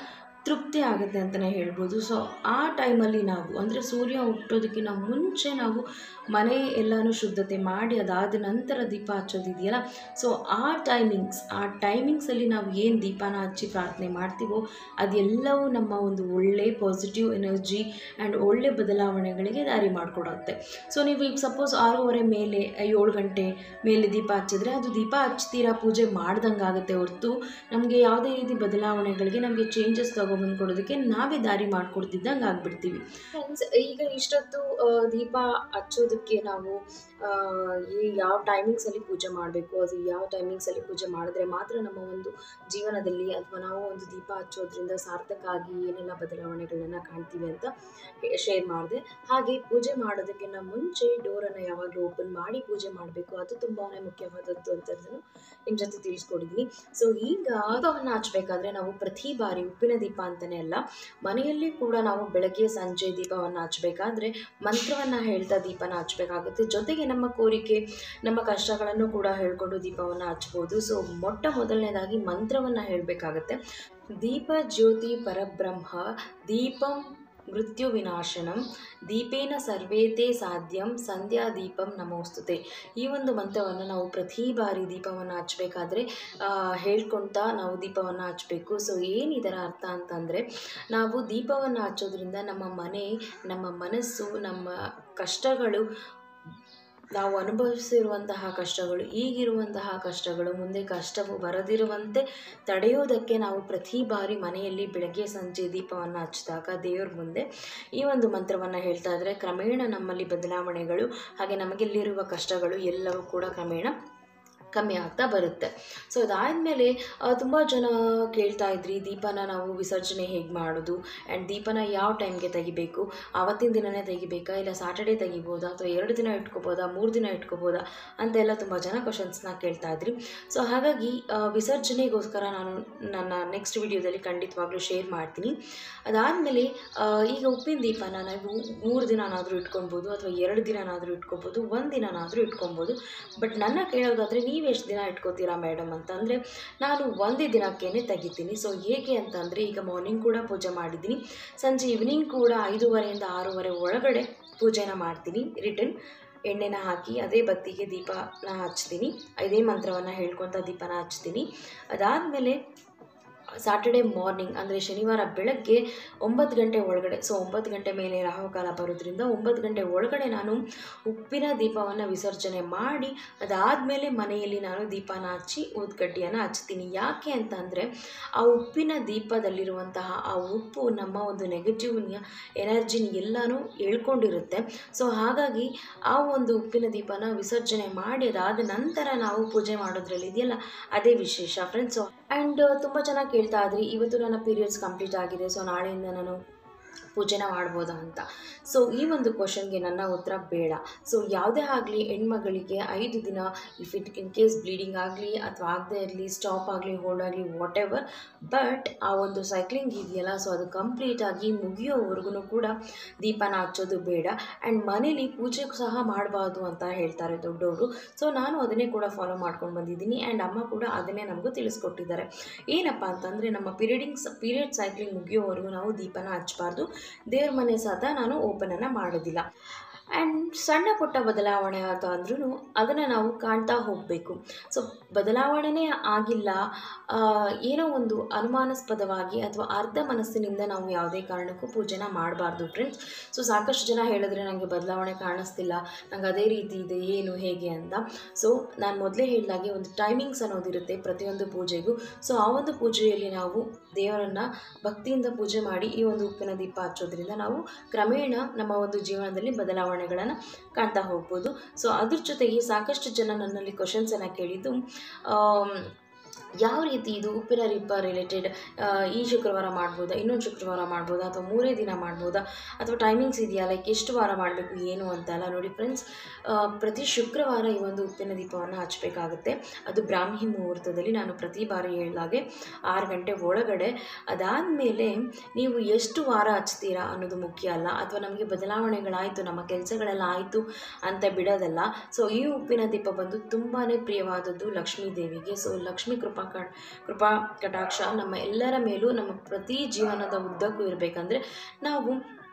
ತೃಪ್ತಿ ಆಗುತ್ತೆ ಅಂತಲೇ ಹೇಳ್ಬೋದು ಸೊ ಆ ಟೈಮಲ್ಲಿ ನಾವು ಅಂದರೆ ಸೂರ್ಯ ಹುಟ್ಟೋದಕ್ಕಿಂತ ಮುಂಚೆ ನಾವು ಮನೆ ಎಲ್ಲನೂ ಶುದ್ಧತೆ ಮಾಡಿ ಅದಾದ ನಂತರ ದೀಪ ಹಚ್ಚೋದಿದೆಯಲ್ಲ ಸೊ ಆ ಟೈಮಿಂಗ್ಸ್ ಆ ಟೈಮಿಂಗ್ಸಲ್ಲಿ ನಾವು ಏನು ದೀಪನ ಹಚ್ಚಿ ಪ್ರಾರ್ಥನೆ ಮಾಡ್ತೀವೋ ಅದೆಲ್ಲವೂ ನಮ್ಮ ಒಂದು ಒಳ್ಳೆ ಪಾಸಿಟಿವ್ ಎನರ್ಜಿ ಆ್ಯಂಡ್ ಒಳ್ಳೆ ಬದಲಾವಣೆಗಳಿಗೆ ದಾರಿ ಮಾಡಿಕೊಡುತ್ತೆ ಸೊ ನೀವು ಈಗ ಸಪೋಸ್ ಆರೂವರೆ ಮೇಲೆ ಏಳು ಗಂಟೆ ಮೇಲೆ ದೀಪ ಹಚ್ಚಿದ್ರೆ ಅದು ದೀಪ ಹಚ್ತೀರಾ ಪೂಜೆ ಮಾಡ್ದಂಗೆ ಆಗುತ್ತೆ ಹೊರತು ನಮಗೆ ಯಾವುದೇ ರೀತಿ ಬದಲಾವಣೆಗಳಿಗೆ ನಮಗೆ ಚೇಂಜಸ್ ತೊಗೊಬಂದು ಕೊಡೋದಕ್ಕೆ ನಾವೇ ದಾರಿ ಮಾಡಿಕೊಡ್ತಿದ್ದಂಗೆ ಆಗ್ಬಿಡ್ತೀವಿ ಫ್ರೆಂಡ್ಸ್ ಈಗ ಇಷ್ಟೊತ್ತು ಆ, ದೀಪ ಹಚ್ಚೋದಕ್ಕೆ ನಾವು ಆ, ಈ ಯಾವ ಟೈಮಿಂಗ್ಸಲ್ಲಿ ಪೂಜೆ ಮಾಡಬೇಕು ಅದು ಯಾವ ಟೈಮಿಂಗ್ಸಲ್ಲಿ ಪೂಜೆ ಮಾಡಿದ್ರೆ ಮಾತ್ರ ನಮ್ಮ ಒಂದು ಜೀವನದಲ್ಲಿ ಅಥವಾ ನಾವು ಒಂದು ದೀಪ ಹಚ್ಚೋದ್ರಿಂದ ಸಾರ್ಥಕ ಆಗಿ ಏನೆಲ್ಲ ಬದಲಾವಣೆಗಳನ್ನ ಕಾಣ್ತೀವಿ ಅಂತ ಶೇರ್ ಮಾಡಿದೆ ಹಾಗೆ ಪೂಜೆ ಮಾಡೋದಕ್ಕಿಂತ ಮುಂಚೆ ಡೋರನ್ನು ಯಾವಾಗಲೂ ಓಪನ್ ಮಾಡಿ ಪೂಜೆ ಮಾಡಬೇಕು ಅದು ತುಂಬಾ ಮುಖ್ಯವಾದದ್ದು ಅಂತದನ್ನು ನಿಮ್ಮ ಜೊತೆ ತಿಳಿಸ್ಕೊಡಿದ್ದೀನಿ ಸೊ ಈಗ ದೀಪವನ್ನು ಹಚ್ಚಬೇಕಾದ್ರೆ ನಾವು ಪ್ರತಿ ಬಾರಿ ಉಪ್ಪಿನ ದೀಪ ಅಂತಲೇ ಅಲ್ಲ ಮನೆಯಲ್ಲಿ ಕೂಡ ನಾವು ಬೆಳಗ್ಗೆ ಸಂಜೆ ದೀಪವನ್ನು ಹಚ್ಚಬೇಕಾದ್ರೆ ಮಂತ್ರವನ್ನು ಹೇಳ್ತಾ ದೀಪನ ಹಚ್ಚಬೇಕಾಗುತ್ತೆ ಜೊತೆಗೆ ನಮ್ಮ ಕೋರಿಕೆ ನಮ್ಮ ಕಷ್ಟಗಳನ್ನು ಕೂಡ ಹೇಳ್ಕೊಂಡು ದೀಪವನ್ನು ಹಚ್ಬೋದು ಸೊ ಮೊಟ್ಟ ಮೊದಲನೇದಾಗಿ ಮಂತ್ರವನ್ನು ಹೇಳಬೇಕಾಗತ್ತೆ ದೀಪ ಜ್ಯೋತಿ ಪರಬ್ರಹ್ಮ ದೀಪಂ ಮೃತ್ಯು ವಿನಾಶನಂ ದೀಪೇನ ಸರ್ವೇತೆ ಸಾಧ್ಯಂ ಸಂಧ್ಯಾ ದೀಪಂ ನಮೋಸ್ತುತೆ ಈ ಒಂದು ಮಂತ್ರವನ್ನು ನಾವು ಪ್ರತಿ ಬಾರಿ ದೀಪವನ್ನು ಹಚ್ಚಬೇಕಾದ್ರೆ ಹೇಳ್ಕೊಳ್ತಾ ನಾವು ದೀಪವನ್ನು ಹಚ್ಚಬೇಕು ಸೊ ಏನು ಇದರ ಅರ್ಥ ಅಂತಂದರೆ ನಾವು ದೀಪವನ್ನು ಹಚ್ಚೋದ್ರಿಂದ ನಮ್ಮ ಮನೆ ನಮ್ಮ ಮನಸ್ಸು ನಮ್ಮ ಕಷ್ಟಗಳು ನಾವು ಅನುಭವಿಸಿರುವಂತಹ ಕಷ್ಟಗಳು ಈಗಿರುವಂತಹ ಕಷ್ಟಗಳು ಮುಂದೆ ಕಷ್ಟವು ಬರದಿರುವಂತೆ ತಡೆಯೋದಕ್ಕೆ ನಾವು ಪ್ರತಿ ಬಾರಿ ಮನೆಯಲ್ಲಿ ಬೆಳಗ್ಗೆ ಸಂಜೆ ದೀಪವನ್ನು ಹಚ್ಚಿದಾಗ ದೇವ್ರ ಮುಂದೆ ಈ ಒಂದು ಮಂತ್ರವನ್ನು ಹೇಳ್ತಾ ಇದ್ದರೆ ಕ್ರಮೇಣ ನಮ್ಮಲ್ಲಿ ಬದಲಾವಣೆಗಳು ಹಾಗೆ ನಮಗೆಲ್ಲಿರುವ ಕಷ್ಟಗಳು ಎಲ್ಲವೂ ಕೂಡ ಕ್ರಮೇಣ ಕಮ್ಮಿ ಆಗ್ತಾ ಬರುತ್ತೆ ಸೊ ಅದಾದಮೇಲೆ ತುಂಬ ಜನ ಕೇಳ್ತಾ ಇದ್ರಿ ದೀಪನ ನಾವು ವಿಸರ್ಜನೆ ಹೇಗೆ ಮಾಡೋದು ಆ್ಯಂಡ್ ದೀಪನ ಯಾವ ಟೈಮ್ಗೆ ತೆಗಿಬೇಕು ಆವತ್ತಿನ ದಿನನೇ ತೆಗಿಬೇಕಾ ಇಲ್ಲ ಸಾಟರ್ಡೇ ತೆಗಿಬೋದಾ ಅಥವಾ ಎರಡು ದಿನ ಇಟ್ಕೋಬೋದಾ ಮೂರು ದಿನ ಇಟ್ಕೋಬೋದಾ ಅಂತೆಲ್ಲ ತುಂಬ ಜನ ಕ್ವಶನ್ಸ್ನ ಕೇಳ್ತಾ ಇದ್ರಿ ಸೊ ಹಾಗಾಗಿ ಆ, ವಿಸರ್ಜನೆಗೋಸ್ಕರ ನಾನು ನನ್ನ ನೆಕ್ಸ್ಟ್ ವಿಡಿಯೋದಲ್ಲಿ ಖಂಡಿತವಾಗ್ಲೂ ಶೇರ್ ಮಾಡ್ತೀನಿ ಅದಾದಮೇಲೆ ಈಗ ಉಪ್ಪಿನ ದೀಪನ ನಾವು ಮೂರು ದಿನನಾದರೂ ಇಟ್ಕೊಬೋದು ಅಥವಾ ಎರಡು ದಿನನಾದರೂ ಇಟ್ಕೊಬೋದು ಒಂದು ದಿನನಾದರೂ ಇಟ್ಕೊಬೋದು ಬಟ್ ನನ್ನ ಕೇಳೋದಾದರೆ ನೀವು ಎಷ್ಟು ದಿನ ಇಟ್ಕೋತೀರಾ ಮೇಡಮ್ ಅಂತಂದರೆ ನಾನು ಒಂದೇ ದಿನಕ್ಕೇ ತೆಗಿತೀನಿ ಸೊ ಹೇಗೆ ಅಂತಂದರೆ ಈಗ ಮಾರ್ನಿಂಗ್ ಕೂಡ ಪೂಜೆ ಮಾಡಿದ್ದೀನಿ ಸಂಜೆ ಈವ್ನಿಂಗ್ ಕೂಡ ಐದೂವರೆಯಿಂದ ಆರೂವರೆ ಒಳಗಡೆ ಪೂಜೆನ ಮಾಡ್ತೀನಿ ರಿಟರ್ನ್ ಎಣ್ಣೆನ ಹಾಕಿ ಅದೇ ಬತ್ತಿಗೆ ದೀಪನ ಹಚ್ತೀನಿ ಇದೇ ಮಂತ್ರವನ್ನು ಹೇಳ್ಕೊತ ದೀಪನ ಹಚ್ತೀನಿ ಅದಾದಮೇಲೆ ಸಾಟರ್ಡೆ ಮಾರ್ನಿಂಗ್ ಅಂದರೆ ಶನಿವಾರ ಬೆಳಗ್ಗೆ ಒಂಬತ್ತು ಗಂಟೆ ಒಳಗಡೆ ಸೊ ಒಂಬತ್ತು ಗಂಟೆ ಮೇಲೆ ರಾಹುಕಾಲ ಬರೋದ್ರಿಂದ ಒಂಬತ್ತು ಗಂಟೆ ಒಳಗಡೆ ನಾನು ಉಪ್ಪಿನ ದೀಪವನ್ನು ವಿಸರ್ಜನೆ ಮಾಡಿ ಅದಾದಮೇಲೆ ಮನೆಯಲ್ಲಿ ನಾನು ದೀಪನ ಹಚ್ಚಿ ಊದ್ಕಡ್ಡಿಯನ್ನು ಹಚ್ತೀನಿ ಯಾಕೆ ಅಂತಂದರೆ ಆ ಉಪ್ಪಿನ ದೀಪದಲ್ಲಿರುವಂತಹ ಆ ಉಪ್ಪು ನಮ್ಮ ಒಂದು ನೆಗೆಟಿವ್ ಎನರ್ಜಿನ ಎಲ್ಲನೂ ಎಳ್ಕೊಂಡಿರುತ್ತೆ ಸೊ ಹಾಗಾಗಿ ಆ ಒಂದು ಉಪ್ಪಿನ ದೀಪನ ವಿಸರ್ಜನೆ ಮಾಡಿ ಅದಾದ ನಂತರ ನಾವು ಪೂಜೆ ಮಾಡೋದ್ರಲ್ಲಿ ಇದೆಯಲ್ಲ ಅದೇ ವಿಶೇಷ ಫ್ರೆಂಡ್ಸ್ ಆ್ಯಂಡ್ ತುಂಬ ಚೆನ್ನಾಗಿ ಕೇಳ್ತಾ ಇದ್ರಿ ಇವತ್ತು ನನ್ನ ಪೀರಿಯಡ್ಸ್ ಕಂಪ್ಲೀಟ್ ಆಗಿದೆ ಸೊ ನಾಳೆಯಿಂದ ನಾನು ಪೂಜೆನ ಮಾಡ್ಬೋದಾ ಅಂತ ಸೊ ಈ ಒಂದು ಕ್ವಶನ್ಗೆ ನನ್ನ ಉತ್ತರ ಬೇಡ ಸೊ ಯಾವುದೇ ಆಗಲಿ ಹೆಣ್ಮಗಳಿಗೆ ಐದು ದಿನ if it in case bleeding ಆಗಲಿ ಅಥವಾ ಆಗದೇ ಇರಲಿ ಸ್ಟಾಪ್ ಆಗಲಿ ಹೋಲ್ಡ್ ಆಗಲಿ ವಾಟ್ ಎವರ್ ಬಟ್ ಆ ಒಂದು ಸೈಕ್ಲಿಂಗ್ ಇದೆಯಲ್ಲ ಸೊ ಅದು ಕಂಪ್ಲೀಟಾಗಿ ಮುಗಿಯೋವರೆಗೂ ಕೂಡ ದೀಪನ ಹಚ್ಚೋದು ಬೇಡ ಆ್ಯಂಡ್ ಮನೇಲಿ ಪೂಜೆ ಸಹ ಮಾಡಬಾರ್ದು ಅಂತ ಹೇಳ್ತಾರೆ ದೊಡ್ಡವರು ಸೊ ನಾನು ಅದನ್ನೇ ಕೂಡ ಫಾಲೋ ಮಾಡ್ಕೊಂಡು ಬಂದಿದ್ದೀನಿ ಆ್ಯಂಡ್ ಅಮ್ಮ ಕೂಡ ಅದನ್ನೇ ನಮಗೂ ತಿಳಿಸ್ಕೊಟ್ಟಿದ್ದಾರೆ ಏನಪ್ಪ ಅಂತಂದರೆ ನಮ್ಮ ಪೀರಿಯಡಿಂಗ್ಸ್ ಪೀರಿಯಡ್ ಸೈಕ್ಲಿಂಗ್ ಮುಗಿಯೋವರೆಗೂ ನಾವು ದೀಪನ ಹಚ್ಚಬಾರ್ದು ದೇವ್ರ ಮನೆ ಸಹ ನಾನು ಓಪನನ್ನು ಮಾಡೋದಿಲ್ಲ ಆ್ಯಂಡ್ ಸಣ್ಣ ಪುಟ್ಟ ಬದಲಾವಣೆ ಆತ ಅಂದ್ರೂ ಅದನ್ನು ನಾವು ಕಾಣ್ತಾ ಹೋಗಬೇಕು ಸೊ ಬದಲಾವಣೆನೇ ಆಗಿಲ್ಲ ಆ, ಏನೋ ಒಂದು ಅನುಮಾನಾಸ್ಪದವಾಗಿ ಅಥವಾ ಅರ್ಧ ಮನಸ್ಸಿನಿಂದ ನಾವು ಯಾವುದೇ ಕಾರಣಕ್ಕೂ ಪೂಜೆನ ಮಾಡಬಾರ್ದು ಫ್ರೆಂಡ್ಸ್ ಸೊ ಸಾಕಷ್ಟು ಜನ ಹೇಳಿದ್ರೆ ನನಗೆ ಬದಲಾವಣೆ ಕಾಣಿಸ್ತಿಲ್ಲ ನಂಗೆ ಅದೇ ರೀತಿ ಇದೆ ಏನು ಹೇಗೆ ಅಂತ ಸೊ ನಾನು ಮೊದಲೇ ಹೇಳಿದಾಗೆ ಒಂದು ಟೈಮಿಂಗ್ಸ್ ಅನ್ನೋದಿರುತ್ತೆ ಪ್ರತಿಯೊಂದು ಪೂಜೆಗೂ ಸೊ ಆ ಒಂದು ಪೂಜೆಯಲ್ಲಿ ನಾವು ದೇವರನ್ನು ಭಕ್ತಿಯಿಂದ ಪೂಜೆ ಮಾಡಿ ಈ ಒಂದು ಉಪ್ಪಿನ ದೀಪ ಹಚ್ಚೋದ್ರಿಂದ ನಾವು ಕ್ರಮೇಣ ನಮ್ಮ ಒಂದು ಜೀವನದಲ್ಲಿ ಬದಲಾವಣೆಗಳನ್ನು ಕಾಣ್ತಾ ಹೋಗ್ಬೋದು ಸೊ ಅದ್ರ ಜೊತೆಗೆ ಸಾಕಷ್ಟು ಜನ ನನ್ನಲ್ಲಿ ಕ್ವಶನ್ಸನ್ನು ಕೇಳಿದ್ದು ಆಮ್, ಯಾವ ರೀತಿ ಇದು ಉಪ್ಪಿನ ದೀಪ ರಿಲೇಟೆಡ್ ಈ ಶುಕ್ರವಾರ ಮಾಡ್ಬೋದಾ ಇನ್ನೊಂದು ಶುಕ್ರವಾರ ಮಾಡ್ಬೋದಾ ಅಥವಾ ಮೂರೇ ದಿನ ಮಾಡ್ಬೋದಾ ಅಥವಾ ಟೈಮಿಂಗ್ಸ್ ಇದೆಯಾ ಲೈಕ್ ಎಷ್ಟು ವಾರ ಮಾಡಬೇಕು ಏನು ಅಂತೆಲ್ಲ ನೋಡಿ ಫ್ರೆಂಡ್ಸ್ ಪ್ರತಿ ಶುಕ್ರವಾರ ಈ ಒಂದು ಉಪ್ಪಿನ ದೀಪವನ್ನು ಹಚ್ಚಬೇಕಾಗುತ್ತೆ ಅದು ಬ್ರಾಹ್ಮಿ ಮುಹೂರ್ತದಲ್ಲಿ ನಾನು ಪ್ರತಿ ಬಾರಿ ಹೇಳಿದಾಗೆ ಆರು ಗಂಟೆ ಒಳಗಡೆ ಅದಾದಮೇಲೆ ನೀವು ಎಷ್ಟು ವಾರ ಹಚ್ತೀರಾ ಅನ್ನೋದು ಮುಖ್ಯ ಅಲ್ಲ ಅಥವಾ ನಮಗೆ ಬದಲಾವಣೆಗಳಾಯಿತು ನಮ್ಮ ಕೆಲಸಗಳೆಲ್ಲ ಆಯಿತು ಅಂತ ಬಿಡೋದಲ್ಲ ಸೊ ಈ ಉಪ್ಪಿನ ದೀಪ ಬಂದು ತುಂಬಾ ಪ್ರಿಯವಾದದ್ದು ಲಕ್ಷ್ಮೀ ದೇವಿಗೆ ಸೊ ಲಕ್ಷ್ಮೀ ಕೃಪಾ ಕ- ಕೃಪಾ ಕಟಾಕ್ಷ ನಮ್ಮ ಎಲ್ಲರ ಮೇಲೂ ನಮ್ಮ ಪ್ರತಿ ಜೀವನದ ಉದ್ದಕ್ಕೂ ಇರಬೇಕಂದ್ರೆ ನಾವು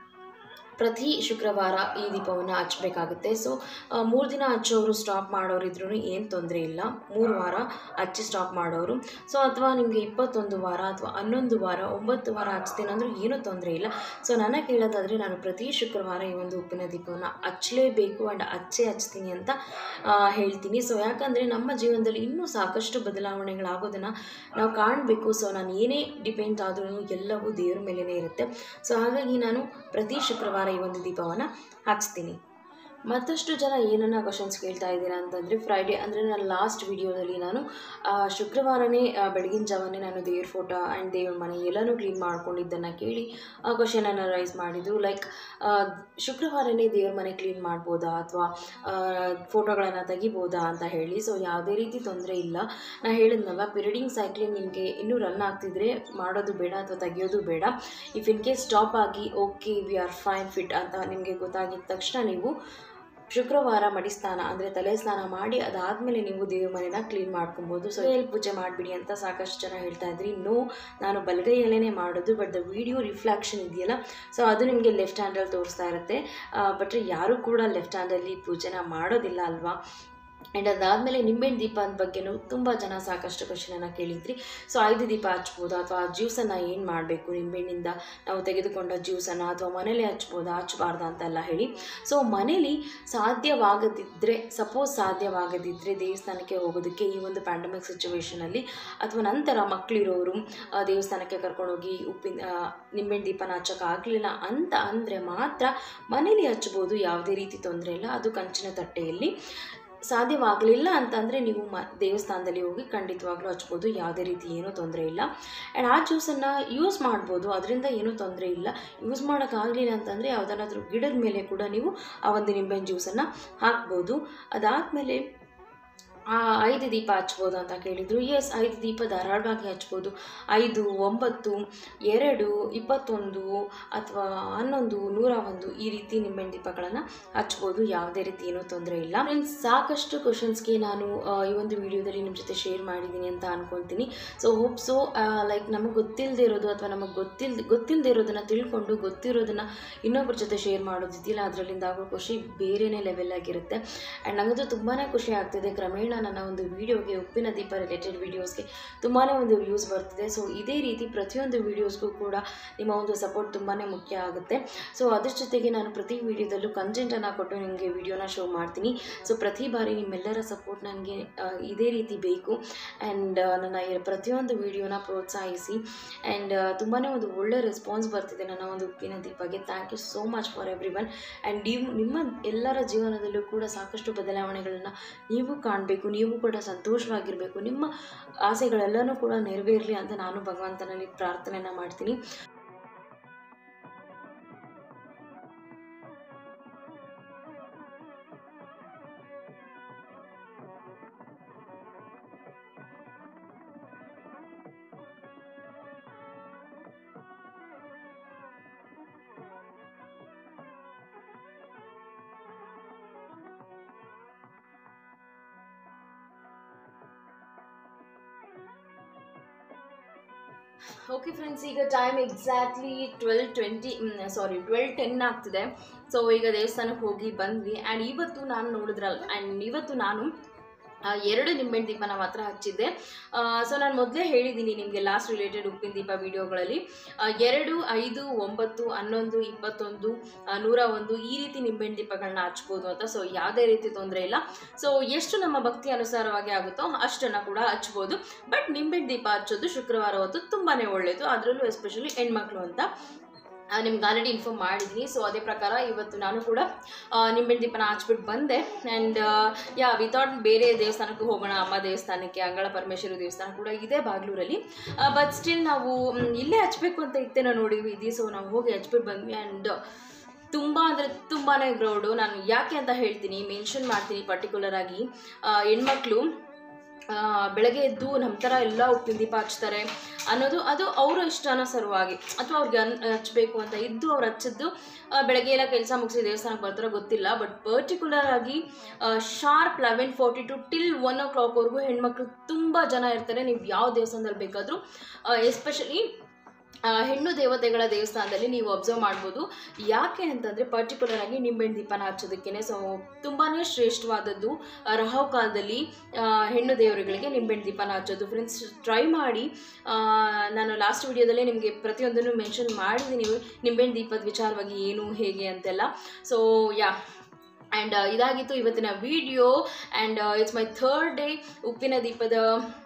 ಪ್ರತಿ ಶುಕ್ರವಾರ ಈ ದೀಪವನ್ನು ಹಚ್ಚಬೇಕಾಗುತ್ತೆ ಸೊ ಮೂರು ದಿನ ಹಚ್ಚೋರು ಸ್ಟಾಪ್ ಮಾಡೋರು ಇದ್ರೂ ಏನು ತೊಂದರೆ ಇಲ್ಲ ಮೂರು ವಾರ ಹಚ್ಚಿ ಸ್ಟಾಪ್ ಮಾಡೋರು ಸೊ ಅಥವಾ ನಿಮಗೆ ಇಪ್ಪತ್ತೊಂದು ವಾರ ಅಥವಾ ಹನ್ನೊಂದು ವಾರ ಒಂಬತ್ತು ವಾರ ಹಚ್ತೀನಿ ಅಂದರೂ ಏನೂ ತೊಂದರೆ ಇಲ್ಲ ಸೊ ನನ್ನ ಕೇಳೋದಾದರೆ ನಾನು ಪ್ರತಿ ಶುಕ್ರವಾರ ಈ ಒಂದು ಉಪ್ಪಿನ ದೀಪವನ್ನು ಹಚ್ಚಲೇಬೇಕು ಆ್ಯಂಡ್ ಹಚ್ಚೇ ಹಚ್ತೀನಿ ಅಂತ ಆ, ಹೇಳ್ತೀನಿ ಸೊ ಯಾಕಂದರೆ ನಮ್ಮ ಜೀವನದಲ್ಲಿ ಇನ್ನೂ ಸಾಕಷ್ಟು ಬದಲಾವಣೆಗಳಾಗೋದನ್ನು ನಾವು ಕಾಣಬೇಕು ಸೊ ನಾನು ಏನೇ ಡಿಪೆಂಡ್ ಆದ್ರೂ ಎಲ್ಲವೂ ದೇವ್ರ ಮೇಲೇ ಇರುತ್ತೆ ಸೊ ಹಾಗಾಗಿ ನಾನು ಪ್ರತಿ ಶುಕ್ರವಾರ ಈ ಒಂದು ದೀಪವನ್ನು ಹಚ್ತೀನಿ ಮತ್ತಷ್ಟು ಜನ ಏನನ್ನ ಕ್ವಶನ್ಸ್ ಕೇಳ್ತಾ ಇದ್ದೀರಾ ಅಂತಂದರೆ ಫ್ರೈಡೇ ಅಂದರೆ ನಾನು ಲಾಸ್ಟ್ ವಿಡಿಯೋದಲ್ಲಿ ನಾನು ಆ, ಶುಕ್ರವಾರನೇ ಆ, ಬೆಳಗಿನ ಜಾವನೇ ನಾನು ದೇವ್ರ ಫೋಟೋ ಆ್ಯಂಡ್ ದೇವ್ರ ಮನೆ ಎಲ್ಲನೂ ಕ್ಲೀನ್ ಮಾಡ್ಕೊಂಡಿದ್ದನ್ನು ಕೇಳಿ ಆ ಕ್ವಶನನ್ನು ರೈಸ್ ಮಾಡಿದರು ಲೈಕ್ ಶುಕ್ರವಾರನೇ ದೇವ್ರ ಮನೆ ಕ್ಲೀನ್ ಮಾಡ್ಬೋದಾ ಅಥವಾ ಫೋಟೋಗಳನ್ನು ತೆಗಿಬೋದಾ ಅಂತ ಹೇಳಿ ಸೊ ಯಾವುದೇ ರೀತಿ ತೊಂದರೆ ಇಲ್ಲ ನಾ ಹೇಳಿದ್ನಲ್ಲ ಪಿರಿಯಡಿಂಗ್ ಸೈಕ್ಲಿಂಗ್ ನಿಮಗೆ ಇನ್ನೂ ರನ್ ಆಗ್ತಿದ್ರೆ ಮಾಡೋದು ಬೇಡ ಅಥವಾ ತೆಗಿಯೋದು ಬೇಡ ಇಫ್ ಇನ್ ಕೇಸ್ ಸ್ಟಾಪ್ ಆಗಿ okay we are fine fit ಅಂತ ನಿಮಗೆ ಗೊತ್ತಾಗಿದ ತಕ್ಷಣ ನೀವು ಶುಕ್ರವಾರ ಮಡಿ ಸ್ನಾನ ಅಂದರೆ ತಲೆ ಸ್ನಾನ ಮಾಡಿ ಅದಾದಮೇಲೆ ನೀವು ದೇವ್ರ ಮನೆನ ಕ್ಲೀನ್ ಮಾಡ್ಕೊಬೋದು ಸೊ ಎಲ್ಲಿ ಪೂಜೆ ಮಾಡಿಬಿಡಿ ಅಂತ ಸಾಕಷ್ಟು ಜನ ಹೇಳ್ತಾ ಇದ್ರಿ ನೋ ನಾನು ಬಲಗೈಯಲ್ಲೇ ಮಾಡೋದು ಬಟ್ ದ ವಿಡಿಯೋ ರಿಫ್ಲೆಕ್ಷನ್ ಇದೆಯಲ್ಲ ಸೊ ಅದು ನಿಮಗೆ ಲೆಫ್ಟ್ ಹ್ಯಾಂಡಲ್ಲಿ ತೋರಿಸ್ತಾ ಇರುತ್ತೆ ಬಟ್ ಯಾರೂ ಕೂಡ ಲೆಫ್ಟ್ ಹ್ಯಾಂಡಲ್ಲಿ ಪೂಜೆನ ಮಾಡೋದಿಲ್ಲ ಅಲ್ವಾ ಆ್ಯಂಡ್ ಅದಾದಮೇಲೆ ನಿಂಬೆಹಣ್ಣು ದೀಪ ಅಂದ ಬಗ್ಗೆನೂ ತುಂಬ ಜನ ಸಾಕಷ್ಟು ಕ್ವಶನನ್ನು ಕೇಳಿದ್ರಿ ಸೊ ಐದು ದೀಪ ಹಚ್ಬೋದಾ ಅಥವಾ ಆ ಜ್ಯೂಸನ್ನು ಏನು ಮಾಡಬೇಕು ನಿಂಬೆಹಣ್ಣಿಂದ ನಾವು ತೆಗೆದುಕೊಂಡ ಜ್ಯೂಸನ್ನು ಅಥವಾ ಮನೇಲಿ ಹಚ್ಬೋದಾ ಹಚ್ಚಬಾರ್ದಾ ಅಂತೆಲ್ಲ ಹೇಳಿ ಸೊ ಮನೇಲಿ ಸಾಧ್ಯವಾಗದಿದ್ದರೆ ಸಪೋಸ್ ಸಾಧ್ಯವಾಗದಿದ್ದರೆ ದೇವಸ್ಥಾನಕ್ಕೆ ಹೋಗೋದಕ್ಕೆ ಈ ಒಂದು ಪ್ಯಾಂಡಮಿಕ್ ಸಿಚುವೇಷನಲ್ಲಿ ಅಥವಾ ನಂತರ ಮಕ್ಕಳಿರೋರು ಆ, ದೇವಸ್ಥಾನಕ್ಕೆ ಕರ್ಕೊಂಡೋಗಿ ಉಪ್ಪಿನ ಆ, ನಿಂಬೆಹಣ್ಣು ದೀಪನ ಹಚ್ಚೋಕ್ಕಾಗಲಿಲ್ಲ ಅಂತ ಅಂದರೆ ಮಾತ್ರ ಮನೇಲಿ ಹಚ್ಬೋದು ಯಾವುದೇ ರೀತಿ ತೊಂದರೆ ಇಲ್ಲ ಅದು ಕಂಚಿನ ತಟ್ಟೆಯಲ್ಲಿ ಸಾಧ್ಯವಾಗಲಿಲ್ಲ ಅಂತಂದರೆ ನೀವು ಮ ದೇವಸ್ಥಾನದಲ್ಲಿ ಹೋಗಿ ಖಂಡಿತವಾಗ್ಲೂ ಹಚ್ಬೋದು ಯಾವುದೇ ರೀತಿ ಏನೂ ತೊಂದರೆ ಇಲ್ಲ ಆ್ಯಂಡ್ ಆ ಜ್ಯೂಸನ್ನು ಯೂಸ್ ಮಾಡ್ಬೋದು ಅದರಿಂದ ಏನೂ ತೊಂದರೆ ಇಲ್ಲ ಯೂಸ್ ಮಾಡೋಕ್ಕಾಗಲಿಲ್ಲ ಅಂತಂದರೆ ಯಾವುದಾದ್ರೂ ಗಿಡದ ಮೇಲೆ ಕೂಡ ನೀವು ಆ ಒಂದು ನಿಂಬೆಹಣ್ಣು ಜ್ಯೂಸನ್ನು ಹಾಕ್ಬೋದು ಅದಾದಮೇಲೆ ಆ ಐದು ದೀಪ ಹಚ್ಬೋದು ಅಂತ ಕೇಳಿದರು ಎಸ್ ಐದು ದೀಪ ಧಾರಾಳವಾಗಿ ಹಚ್ಬೋದು ಐದು ಒಂಬತ್ತು ಎರಡು ಇಪ್ಪತ್ತೊಂದು ಅಥವಾ ಹನ್ನೊಂದು ನೂರ ಒಂದು ಈ ರೀತಿ ನಿಂಬೆಹಣ್ಣು ದೀಪಗಳನ್ನು ಹಚ್ಬೋದು ಯಾವುದೇ ರೀತಿ ಏನೂ ತೊಂದರೆ ಇಲ್ಲ ಫ್ರೆಂಡ್ಸ್ ಸಾಕಷ್ಟು ಕ್ವಶನ್ಸ್ಗೆ ನಾನು ಆ, ಈ ಒಂದು ವಿಡಿಯೋದಲ್ಲಿ ನಿಮ್ಮ ಜೊತೆ ಶೇರ್ ಮಾಡಿದ್ದೀನಿ ಅಂತ ಅನ್ಕೊತೀನಿ ಸೊ ಹೋಪ್ ಸೊ ಲೈಕ್ ನಮಗೆ ಗೊತ್ತಿಲ್ಲದೆ ಇರೋದು ಅಥವಾ ನಮಗೆ ಗೊತ್ತಿಲ್ದೆ ಗೊತ್ತಿಲ್ಲದೆ ಇರೋದನ್ನು ತಿಳ್ಕೊಂಡು ಗೊತ್ತಿರೋದನ್ನು ಇನ್ನೊಬ್ಬರ ಜೊತೆ ಶೇರ್ ಮಾಡೋದಿದೆಯಲ್ಲ ಅದರಲ್ಲಿಂದ ಆಗೋ ಖುಷಿ ಬೇರೆಯೇ ಲೆವೆಲ್ ಆಗಿರುತ್ತೆ ಆ್ಯಂಡ್ ನನಗಂತೂ ತುಂಬಾ ಖುಷಿ ಆಗ್ತಿದೆ ಕ್ರಮೇಣ ನನ್ನ ಒಂದು ವೀಡಿಯೋಗೆ ಉಪ್ಪಿನ ದೀಪ ರಿಲೇಟೆಡ್ ವೀಡಿಯೋಸ್ಗೆ ತುಂಬಾ ಒಂದು ವ್ಯೂಸ್ ಬರ್ತಿದೆ ಸೊ ಇದೇ ರೀತಿ ಪ್ರತಿಯೊಂದು ವೀಡಿಯೋಸ್ಗೂ ಕೂಡ ನಿಮ್ಮ ಒಂದು ಸಪೋರ್ಟ್ ತುಂಬಾ ಮುಖ್ಯ ಆಗುತ್ತೆ ಸೊ ಅದ್ರ ಜೊತೆಗೆ ನಾನು ಪ್ರತಿ ವೀಡಿಯೋದಲ್ಲೂ ಕಂಟೆಂಟನ್ನು ಕೊಟ್ಟು ನಿಮಗೆ ವೀಡಿಯೋನ ಶೋ ಮಾಡ್ತೀನಿ ಸೊ ಪ್ರತಿ ಬಾರಿ ನಿಮ್ಮೆಲ್ಲರ ಸಪೋರ್ಟ್ ನನಗೆ ಇದೇ ರೀತಿ ಬೇಕು ಆ್ಯಂಡ್ ನನ್ನ ಈ ಪ್ರತಿಯೊಂದು ವೀಡಿಯೋನ ಪ್ರೋತ್ಸಾಹಿಸಿ ಆ್ಯಂಡ್ ತುಂಬಾ ಒಂದು ಒಳ್ಳೆ ರೆಸ್ಪಾನ್ಸ್ ಬರ್ತಿದೆ ನನ್ನ ಒಂದು ಉಪ್ಪಿನ ದೀಪಗೆ thank you so much for everyone and ನೀವು ನಿಮ್ಮ ಎಲ್ಲರ ಜೀವನದಲ್ಲೂ ಕೂಡ ಸಾಕಷ್ಟು ಬದಲಾವಣೆಗಳನ್ನು ನೀವು ಕಾಣಬೇಕು ನೀವು ಕೂಡ ಸಂತೋಷವಾಗಿರಬೇಕು ನಿಮ್ಮ ಆಸೆಗಳೆಲ್ಲನೂ ಕೂಡ ನೆರವೇರಲಿ ಅಂತ ನಾನು ಭಗವಂತನಲ್ಲಿ ಪ್ರಾರ್ಥನೆಯನ್ನು ಮಾಡ್ತೀನಿ ಓಕೆ ಫ್ರೆಂಡ್ಸ್ ಈಗ time exactly twelve twenty sorry twelve ten ಆಗ್ತಿದೆ ಸೊ ಈಗ ದೇವಸ್ಥಾನಕ್ಕೆ ಹೋಗಿ ಬಂದ್ವಿ ಆ್ಯಂಡ್ ಇವತ್ತು ನಾನು ನೋಡಿದ್ರಲ್ಲ ಆ್ಯಂಡ್ ಇವತ್ತು ನಾನು ಆ, ಎರಡು ನಿಂಬೆಹಣ್ಣು ದೀಪನ ಮಾತ್ರ ಹಚ್ಚಿದ್ದೆ ಸೊ ನಾನು ಮೊದಲೇ ಹೇಳಿದ್ದೀನಿ ನಿಮಗೆ ಲಾಸ್ಟ್ ರಿಲೇಟೆಡ್ ಉಪ್ಪಿನ ದೀಪ ವಿಡಿಯೋಗಳಲ್ಲಿ ಆ, ಎರಡು ಐದು ಒಂಬತ್ತು ಹನ್ನೊಂದು ಇಪ್ಪತ್ತೊಂದು ಆ, ನೂರ ಒಂದು ಈ ರೀತಿ ನಿಂಬೆಹಣ್ಣು ದೀಪಗಳನ್ನ ಹಚ್ಬೋದು ಅಂತ ಸೊ ಯಾವುದೇ ರೀತಿ ತೊಂದರೆ ಇಲ್ಲ ಸೊ ಎಷ್ಟು ನಮ್ಮ ಭಕ್ತಿ ಅನುಸಾರವಾಗಿ ಆಗುತ್ತೋ ಅಷ್ಟನ್ನು ಕೂಡ ಹಚ್ಬೋದು ಬಟ್ ನಿಂಬೆಹಣ್ಣು ದೀಪ ಹಚ್ಚೋದು ಶುಕ್ರವಾರ ಹೊತ್ತು ತುಂಬಾ ಒಳ್ಳೆಯದು ಅದರಲ್ಲೂ ಎಸ್ಪೆಷಲಿ ಹೆಣ್ಮಕ್ಳು ಅಂತ ಆ, ನಿಮ್ಗೆ ಆಲ್ರೆಡಿ ಇನ್ಫಾರ್ಮ್ ಮಾಡಿದ್ದೀನಿ ಸೊ ಅದೇ ಪ್ರಕಾರ ಇವತ್ತು ನಾನು ಕೂಡ ಆ, ನಿಂಬೆಹಣ್ಣು ದೀಪನ ಹಚ್ಬಿಟ್ಟು ಬಂದೆ ಆ್ಯಂಡ್ ಯಾ ವಿತೌಟ್ ಬೇರೆ ದೇವಸ್ಥಾನಕ್ಕೂ ಹೋಗೋಣ ಅಮ್ಮ ದೇವಸ್ಥಾನಕ್ಕೆ ಅಂಗಳ ಪರಮೇಶ್ವರಿ ದೇವಸ್ಥಾನ ಕೂಡ ಇದೆ ಬಾಗ್ಲೂರಲ್ಲಿ ಬಟ್ ಸ್ಟಿಲ್ ನಾವು ಮ್, ಇಲ್ಲೇ ಹಚ್ಬೇಕು ಅಂತ ಇತ್ತೇನೋ ನೋಡಿ ವಿಧಿ ಸೊ ನಾವು ಹೋಗಿ ಹಚ್ಬಿಟ್ಟು ಬಂದ್ವಿ ಆ್ಯಂಡ್ ತುಂಬ ಅಂದರೆ ತುಂಬಾ ಗ್ರೌಡು ನಾನು ಯಾಕೆ ಅಂತ ಹೇಳ್ತೀನಿ ಮೆನ್ಷನ್ ಮಾಡ್ತೀನಿ ಪರ್ಟಿಕ್ಯುಲರ್ ಆಗಿ ಆ, ಹೆಣ್ಮಕ್ಳು ಆ, ಬೆಳಗ್ಗೆ ಎದ್ದು ನಮ್ಮ ಥರ ಎಲ್ಲ ಉಪ್ಪಿನ ದೀಪ ಹಚ್ತಾರೆ ಅನ್ನೋದು ಅದು ಅವರ ಇಷ್ಟನ ಸಲುವಾಗಿ ಅಥವಾ ಅವ್ರಿಗೆ ಅನ್ ಹಚ್ಚಬೇಕು ಅಂತ ಇದ್ದು ಅವ್ರು ಹಚ್ಚಿದ್ದು ಆ, ಬೆಳಗ್ಗೆ ಎಲ್ಲ ಕೆಲಸ ಮುಗಿಸಿ ದೇವಸ್ಥಾನಕ್ಕೆ ಬರ್ತಾರೋ ಗೊತ್ತಿಲ್ಲ ಬಟ್ ಪರ್ಟಿಕ್ಯುಲರ್ ಆಗಿ sharp eleven forty to till one ಓ ಕ್ಲಾಕ್ವರೆಗೂ ಹೆಣ್ಮಕ್ಳು ತುಂಬ ಜನ ಇರ್ತಾರೆ ನೀವು ಯಾವ ದೇವಸ್ಥಾನದಲ್ಲಿ ಬೇಕಾದರೂ ಎಸ್ಪೆಷಲಿ ಹೆಣ್ಣು ದೇವತೆಗಳ ದೇವಸ್ಥಾನದಲ್ಲಿ ನೀವು ಅಬ್ಸರ್ವ್ ಮಾಡ್ಬೋದು ಯಾಕೆ ಅಂತಂದರೆ ಪರ್ಟಿಕ್ಯುಲರ್ ಆಗಿ ನಿಂಬೆಹಣ್ಣು ದೀಪನ ಹಚ್ಚೋದಕ್ಕೇ ಸೊ ತುಂಬಾ ಶ್ರೇಷ್ಠವಾದದ್ದು ಆ, ರಾಹು ಕಾಲದಲ್ಲಿ ಆ, ಹೆಣ್ಣು ದೇವರುಗಳಿಗೆ ನಿಂಬೆಹಣ್ಣು ದೀಪನ ಹಚ್ಚೋದು ಫ್ರೆಂಡ್ಸ್ ಟ್ರೈ ಮಾಡಿ ಆ, ನಾನು ಲಾಸ್ಟ್ ವಿಡಿಯೋದಲ್ಲೇ ನಿಮಗೆ ಪ್ರತಿಯೊಂದನ್ನು ಮೆನ್ಷನ್ ಮಾಡಿದ್ದೀನಿ ನಿಂಬೆಹಣ್ಣು ದೀಪದ ವಿಚಾರವಾಗಿ ಏನು ಹೇಗೆ ಅಂತೆಲ್ಲ ಸೊ ಯಾ ಆ್ಯಂಡ್ ಇದಾಗಿತ್ತು ಇವತ್ತಿನ video and it's my third day ಉಪ್ಪಿನ ದೀಪದ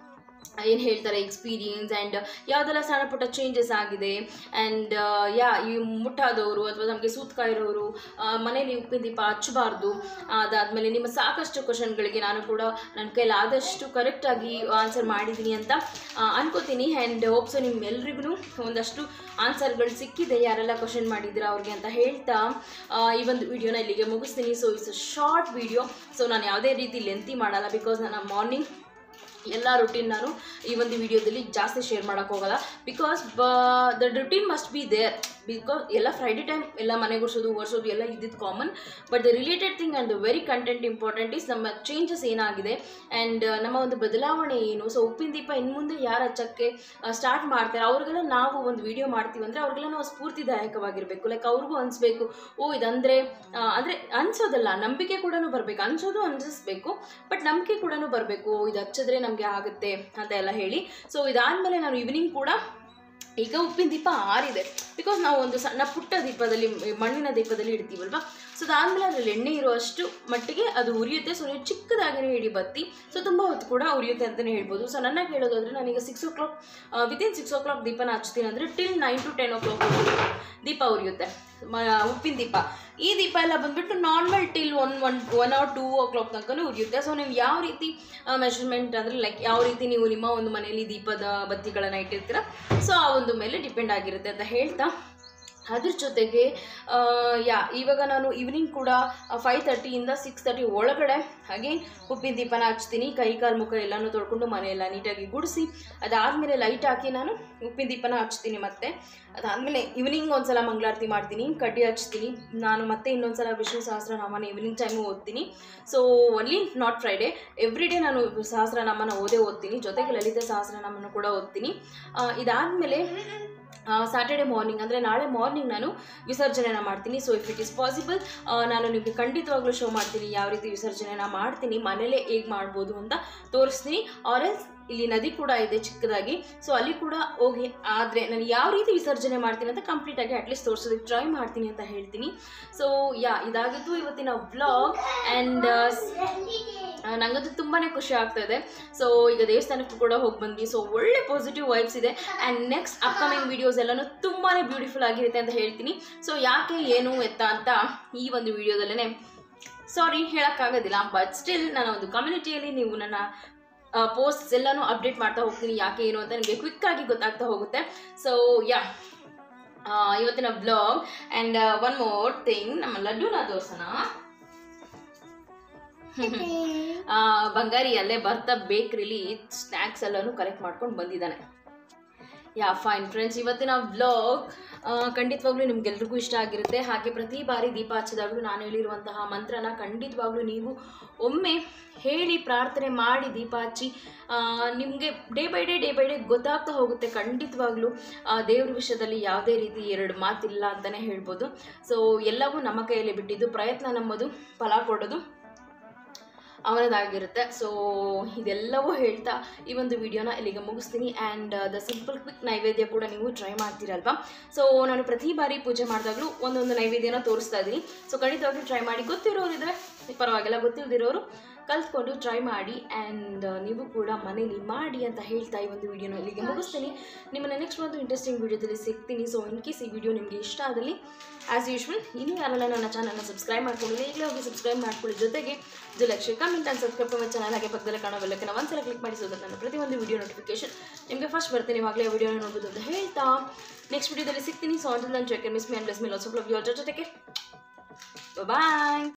ಏನು ಹೇಳ್ತಾರೆ ಎಕ್ಸ್ಪೀರಿಯನ್ಸ್ ಆ್ಯಂಡ್ ಯಾವುದೆಲ್ಲ ಸಣ್ಣ ಪುಟ್ಟ ಚೇಂಜಸ್ ಆಗಿದೆ ಆ್ಯಂಡ್ ಯಾ ಈ ಮುಟ್ಟಾದವರು ಅಥವಾ ನಮಗೆ ಸೂತ್ಕ ಇರೋರು ಮನೇಲಿ ಉಪ್ಪಿನ ದೀಪ ಹಚ್ಚಬಾರ್ದು ಅದಾದಮೇಲೆ ನಿಮ್ಮ ಸಾಕಷ್ಟು ಕ್ವಶನ್ಗಳಿಗೆ ನಾನು ಕೂಡ ನನ್ನ ಕೈಲಿ ಆದಷ್ಟು ಕರೆಕ್ಟಾಗಿ ಆನ್ಸರ್ ಮಾಡಿದ್ದೀನಿ ಅಂತ ಆ, ಅನ್ಕೋತೀನಿ ಆ್ಯಂಡ್ ಹೋಪ್ಸು ನಿಮ್ಮೆಲ್ರಿಗೂ ಒಂದಷ್ಟು ಆನ್ಸರ್ಗಳು ಸಿಕ್ಕಿದೆ ಯಾರೆಲ್ಲ ಕ್ವಶನ್ ಮಾಡಿದ್ದೀರಾ ಅವ್ರಿಗೆ ಅಂತ ಹೇಳ್ತಾ ಆ, ಈ ಒಂದು ವಿಡಿಯೋನ ಇಲ್ಲಿಗೆ ಮುಗಿಸ್ತೀನಿ so it's a short video so ನಾನು ಯಾವುದೇ ರೀತಿ ಲೆಂತಿ ಮಾಡಲ್ಲ ಬಿಕಾಸ್ ನನ್ನ ಮಾರ್ನಿಂಗ್ ಎಲ್ಲ ರುಟೀನ್ ನಾನು ಈ ಒಂದು ವಿಡಿಯೋದಲ್ಲಿ ಜಾಸ್ತಿ ಶೇರ್ ಮಾಡೋಕ್ಕೆ ಹೋಗಲ್ಲ because the routine must be there because ಎಲ್ಲ ಫ್ರೈಡೆ ಟೈಮ್ ಎಲ್ಲ ಮನೆ ಗುಡಿಸೋದು ಒರೆಸೋದು ಎಲ್ಲ ಇದ್ದಿದ್ದು common but the related thing and the very content important is ನಮ್ಮ ಚೇಂಜಸ್ ಏನಾಗಿದೆ ಆ್ಯಂಡ್ ನಮ್ಮ ಒಂದು ಬದಲಾವಣೆ ಏನು ಸೊ ಉಪ್ಪಿನ ದೀಪ ಇನ್ನು ಮುಂದೆ ಯಾರು ಹಚ್ಚಕ್ಕೆ ಸ್ಟಾರ್ಟ್ ಮಾಡ್ತಾರೆ ಅವ್ರಿಗೆಲ್ಲ ನಾವು ಒಂದು ವಿಡಿಯೋ ಮಾಡ್ತೀವಿ ಅಂದರೆ ಅವ್ರಿಗೆಲ್ಲ ನಾವು ಸ್ಫೂರ್ತಿದಾಯಕವಾಗಿರಬೇಕು ಲೈಕ್ ಅವ್ರಿಗೂ ಅನಿಸ್ಬೇಕು ಓ ಇದಂದರೆ ಅಂದರೆ ಅನ್ಸೋದಲ್ಲ ನಂಬಿಕೆ ಕೂಡ ಬರಬೇಕು ಅನ್ಸೋದು ಅನ್ಸಿಸ್ಬೇಕು ಬಟ್ ನಂಬಿಕೆ ಕೂಡ ಬರಬೇಕು ಇದು ಹಚ್ಚಿದ್ರೆ ನಮಗೆ ಆಗುತ್ತೆ ಅಂತ ಎಲ್ಲ ಹೇಳಿ ಸೊ ಇದಾದಮೇಲೆ ನಾನು ಈವ್ನಿಂಗ್ ಕೂಡ ಈಗ ಉಪ್ಪಿನ ದೀಪ ಆರಿದೆ ಬಿಕಾಸ್ ನಾವು ಒಂದು ಸಣ್ಣ ಪುಟ್ಟ ದೀಪದಲ್ಲಿ ಮಣ್ಣಿನ ದೀಪದಲ್ಲಿ ಇಡ್ತೀವಲ್ವಾ ಸೊ ಅದಾದಮೇಲೆ ಅದರಲ್ಲಿ ಎಣ್ಣೆ ಇರುವಷ್ಟು ಮಟ್ಟಿಗೆ ಅದು ಉರಿಯುತ್ತೆ ಸೊ ನೀವು ಚಿಕ್ಕದಾಗಿನೇ ಇಡಿ ಬತ್ತಿ ಸೊ ತುಂಬ ಹೊತ್ತು ಕೂಡ ಉರಿಯುತ್ತೆ ಅಂತಲೇ ಹೇಳ್ಬೋದು ಸೊ ನನ್ನ ಹೇಳೋದಾದ್ರೆ ನಾನೀಗ six o'clock within six o'clock ದೀಪನ ಹಚ್ತೀನಿ ಅಂದರೆ till nine to ten o'clock ದೀಪ ಉರಿಯುತ್ತೆ ಮ ಉಪ್ಪಿನ ದೀಪ ಈ ದೀಪ ಎಲ್ಲ ಬಂದ್ಬಿಟ್ಟು normal till one one one or two o'clock ತನಕನೂ ಉರಿಯುತ್ತೆ ಸೊ ನೀವು ಯಾವ ರೀತಿ ಮೆಷರ್ಮೆಂಟ್ ಅಂದರೆ ಲೈಕ್ ಯಾವ ರೀತಿ ನೀವು ನಿಮ್ಮ ಒಂದು ಮನೆಯಲ್ಲಿ ದೀಪದ ಬತ್ತಿಗಳನ್ನು ಇಟ್ಟಿರ್ತೀರ ಸೊ ಆ ಒಂದು ಮೇಲೆ ಡಿಪೆಂಡ್ ಆಗಿರುತ್ತೆ ಅಂತ ಹೇಳ್ತಾ ಅದ್ರ ಜೊತೆಗೆ ಆ, ಯಾ ಇವಾಗ ನಾನು ಈವ್ನಿಂಗ್ ಕೂಡ ಫೈವ್ ತರ್ಟಿಯಿಂದ ಸಿಕ್ಸ್ ತರ್ಟಿ ಒಳಗಡೆ ಹಾಗೆ ಉಪ್ಪಿನ ದೀಪನ ಹಚ್ತೀನಿ ಕೈ ಕಾಲು ಮುಖ ಎಲ್ಲನೂ ತೊಳ್ಕೊಂಡು ಮನೆಯೆಲ್ಲ ನೀಟಾಗಿ ಗುಡಿಸಿ ಅದಾದಮೇಲೆ ಲೈಟ್ ಹಾಕಿ ನಾನು ಉಪ್ಪಿನ ದೀಪನ ಹಚ್ತೀನಿ ಮತ್ತೆ ಅದಾದಮೇಲೆ ಈವ್ನಿಂಗ್ ಒಂದ್ಸಲ ಮಂಗಳಾರತಿ ಮಾಡ್ತೀನಿ ಕಡ್ಡಿ ಹಚ್ತೀನಿ ನಾನು ಮತ್ತೆ ಇನ್ನೊಂದ್ಸಲ ವಿಷ್ಣು ಸಹಸ್ರನಾಮನ ಈವ್ನಿಂಗ್ ಟೈಮು ಓದ್ತೀನಿ so only not Friday every day ನಾನು ಸಹಸ್ರನಾಮನ ಓದೇ ಓದ್ತೀನಿ ಜೊತೆಗೆ ಲಲಿತ ಸಹಸ್ರನಾಮನ ಕೂಡ ಓದ್ತೀನಿ ಇದಾದಮೇಲೆ ಸ್ಯಾಟರ್ಡೆ ಮಾರ್ನಿಂಗ್ ಅಂದರೆ ನಾಳೆ ಮಾರ್ನಿಂಗ್ ನಾನು ವಿಸರ್ಜನೆನ ಮಾಡ್ತೀನಿ so if it is possible ನಾನು ನಿಮಗೆ ಖಂಡಿತವಾಗ್ಲೂ ಶೋ ಮಾಡ್ತೀನಿ ಯಾವ ರೀತಿ ವಿಸರ್ಜನೆನ ಮಾಡ್ತೀನಿ ಮನೇಲೇ ಹೇಗೆ ಮಾಡ್ಬೋದು ಅಂತ ತೋರಿಸ್ತೀನಿ ಆರೆಲ್ಸ್ ಇಲ್ಲಿ ನದಿ ಕೂಡ ಇದೆ ಚಿಕ್ಕದಾಗಿ ಸೊ ಅಲ್ಲಿ ಕೂಡ ಹೋಗಿ ಆದರೆ ನಾನು ಯಾವ ರೀತಿ ವಿಸರ್ಜನೆ ಮಾಡ್ತೀನಿ ಅಂತ ಕಂಪ್ಲೀಟಾಗಿ ಅಟ್ಲೀಸ್ಟ್ ತೋರಿಸೋದಕ್ಕೆ ಟ್ರೈ ಮಾಡ್ತೀನಿ ಅಂತ ಹೇಳ್ತೀನಿ ಸೊ ಯಾ ಇದಾಗಿತ್ತು ಇವತ್ತಿನ ವ್ಲಾಗ್ ಆ್ಯಂಡ್ ನನಗಂತೂ ತುಂಬಾ ಖುಷಿ ಆಗ್ತಾ ಇದೆ ಸೊ ಈಗ ದೇವಸ್ಥಾನಕ್ಕೂ ಕೂಡ ಹೋಗಿ ಬಂದ್ವಿ ಸೊ ಒಳ್ಳೆ ಪಾಸಿಟಿವ್ ವೈಬ್ಸ್ ಇದೆ ಆ್ಯಂಡ್ ನೆಕ್ಸ್ಟ್ ಅಪ್ಕಮಿಂಗ್ ವೀಡಿಯೋಸ್ ಎಲ್ಲನೂ ತುಂಬಾ ಬ್ಯೂಟಿಫುಲ್ ಆಗಿರುತ್ತೆ ಅಂತ ಹೇಳ್ತೀನಿ ಸೊ ಯಾಕೆ ಏನು ಎತ್ತ ಅಂತ ಈ ಒಂದು ವಿಡಿಯೋದಲ್ಲೇ ಸಾರಿ ಹೇಳೋಕ್ಕಾಗೋದಿಲ್ಲ ಬಟ್ ಸ್ಟಿಲ್ ನನ್ನ ಒಂದು ಕಮ್ಯುನಿಟಿಯಲ್ಲಿ ನೀವು ನನ್ನ ಪೋಸ್ಟ್ಸ್ ಎಲ್ಲನೂ ಅಪ್ಡೇಟ್ ಮಾಡ್ತಾ ಹೋಗ್ತೀನಿ ಯಾಕೆ ಏನು ಅಂತ ನಿಮಗೆ ಕ್ವಿಕ್ಕಾಗಿ ಗೊತ್ತಾಗ್ತಾ ಹೋಗುತ್ತೆ ಸೊ ಯಾ ಇವತ್ತಿನ blog and one more thing ನಮ್ಮ ಲಡ್ಡುನ ತೋರ್ಸೋಣ ಆ, ಬಂಗಾರಿ ಅಲ್ಲೇ ಬರ್ತಾ ಬೇಕ್ರಿಲಿ ಸ್ನ್ಯಾಕ್ಸ್ ಎಲ್ಲನೂ ಕಲೆಕ್ಟ್ ಮಾಡ್ಕೊಂಡು ಬಂದಿದ್ದಾನೆ ಯಾ ಫೈನ್ ಫ್ರೆಂಡ್ಸ್ ಇವತ್ತಿನ ವ್ಲಾಗ್ ಖಂಡಿತವಾಗ್ಲೂ ನಿಮ್ಗೆಲ್ರಿಗೂ ಇಷ್ಟ ಆಗಿರುತ್ತೆ ಹಾಗೆ ಪ್ರತಿ ಬಾರಿ ದೀಪ ಹಚ್ಚಿದಾಗಲೂ ನಾನು ಹೇಳಿರುವಂತಹ ಮಂತ್ರನ ಖಂಡಿತವಾಗ್ಲೂ ನೀವು ಒಮ್ಮೆ ಹೇಳಿ ಪ್ರಾರ್ಥನೆ ಮಾಡಿ ದೀಪ ಹಚ್ಚಿ ನಿಮಗೆ day by day day by day ಗೊತ್ತಾಗ್ತಾ ಹೋಗುತ್ತೆ ಖಂಡಿತವಾಗ್ಲೂ ಆ, ದೇವ್ರ ವಿಷಯದಲ್ಲಿ ಯಾವುದೇ ರೀತಿ ಎರಡು ಮಾತಿಲ್ಲ ಅಂತಲೇ ಹೇಳ್ಬೋದು ಸೊ ಎಲ್ಲವೂ ನಮ್ಮ ಕೈಯಲ್ಲಿ ಬಿಟ್ಟಿದ್ದು ಪ್ರಯತ್ನ ನಮ್ಮದು ಫಲ ಕೊಡೋದು ಅವನದಾಗಿರುತ್ತೆ ಸೊ ಇದೆಲ್ಲವೂ ಹೇಳ್ತಾ ಈ ಒಂದು ವಿಡಿಯೋನ ಇಲ್ಲಿಗೆ ಮುಗಿಸ್ತೀನಿ ಆ್ಯಂಡ್ ದ ಸಿಂಪಲ್ ಕ್ವಿಕ್ ನೈವೇದ್ಯ ಕೂಡ ನೀವು ಟ್ರೈ ಮಾಡ್ತೀರಲ್ವಾ ಸೊ ನಾನು ಪ್ರತಿ ಬಾರಿ ಪೂಜೆ ಮಾಡಿದಾಗಲೂ ಒಂದೊಂದು ನೈವೇದ್ಯನ ತೋರಿಸ್ತಾ ಇದ್ದೀನಿ ಸೊ ಖಂಡಿತವಾಗ್ಲೂ ಟ್ರೈ ಮಾಡಿ ಗೊತ್ತಿರೋರಿದ್ರೆ ಪರವಾಗಿಲ್ಲ ಗೊತ್ತಿಲ್ಲದಿರೋರು ಕಲ್ತ್ಕೊಂಡು ಟ್ರೈ ಮಾಡಿ ಆ್ಯಂಡ್ ನೀವು ಕೂಡ ಮನೇಲಿ ಮಾಡಿ ಅಂತ ಹೇಳ್ತಾ ಈ ಒಂದು ವಿಡಿಯೋನ ಇಲ್ಲಿಗೆ ಮುಗಿಸ್ತೀನಿ ನಿಮ್ಮನ್ನ ನೆಕ್ಸ್ಟ್ ಒಂದು ಇಂಟ್ರೆಸ್ಟಿಂಗ್ ವಿಡಿಯೋದಲ್ಲಿ ಸಿಗ್ತೀನಿ ಸೊ ಇನ್ ಕೇಸ್ ಈ ವಿಡಿಯೋ ನಿಮಗೆ ಇಷ್ಟ ಆದಲ್ಲಿ ಆ್ಯಸ್ ಯೂಶ್ವಲ್ ಇನ್ನೂ ಯಾರೆಲ್ಲ ನನ್ನ ಚಾನಲ್ನ ಸಬ್ಸ್ಕ್ರೈಬ್ ಮಾಡ್ಕೊಂಡಿಲ್ಲ ಈಗಲೇ ಹೋಗಿ ಸಬ್ಸ್ಕ್ರೈಬ್ ಮಾಡ್ಕೊಳ್ಳಿ ಜೊತೆಗೆ ಇದು ಲಕ್ಷ ಕಮೆಂಟ್ ಆ್ಯಂಡ್ ಸಬ್ಸ್ಕ್ರೈಬ್ ನಮ್ಮ ಚಾನಲ್ ಹಾಗೆ ಪಕ್ಕದಲ್ಲಿ ಕಾಣೋ ಬೆಲ್ಲಕ್ಕೆ ಒಂದ್ಸಲ ಕ್ಲಿಕ್ ಮಾಡಿ ಸೊ ನನ್ನ ಪ್ರತಿಯೊಂದು ವಿಡಿಯೋ ನೋಟಿಫಿಕೇಶನ್ ನಿಮಗೆ ಫಸ್ಟ್ ಬರ್ತೀನಿ ಇವಾಗಲೇ ವಿಡಿಯೋನ ನೋಡ್ಬೋದು ಅಂತ ಹೇಳ್ತಾ ನೆಕ್ಸ್ಟ್ ವಿಡಿಯೋದಲ್ಲಿ ಸಿಗ್ತೀನಿ ಸೊ ಅಂಟಿಲ್ ನಾನು check miss me and bless me lots of love your ಜೊತೆಗೆ ಬಾಯ್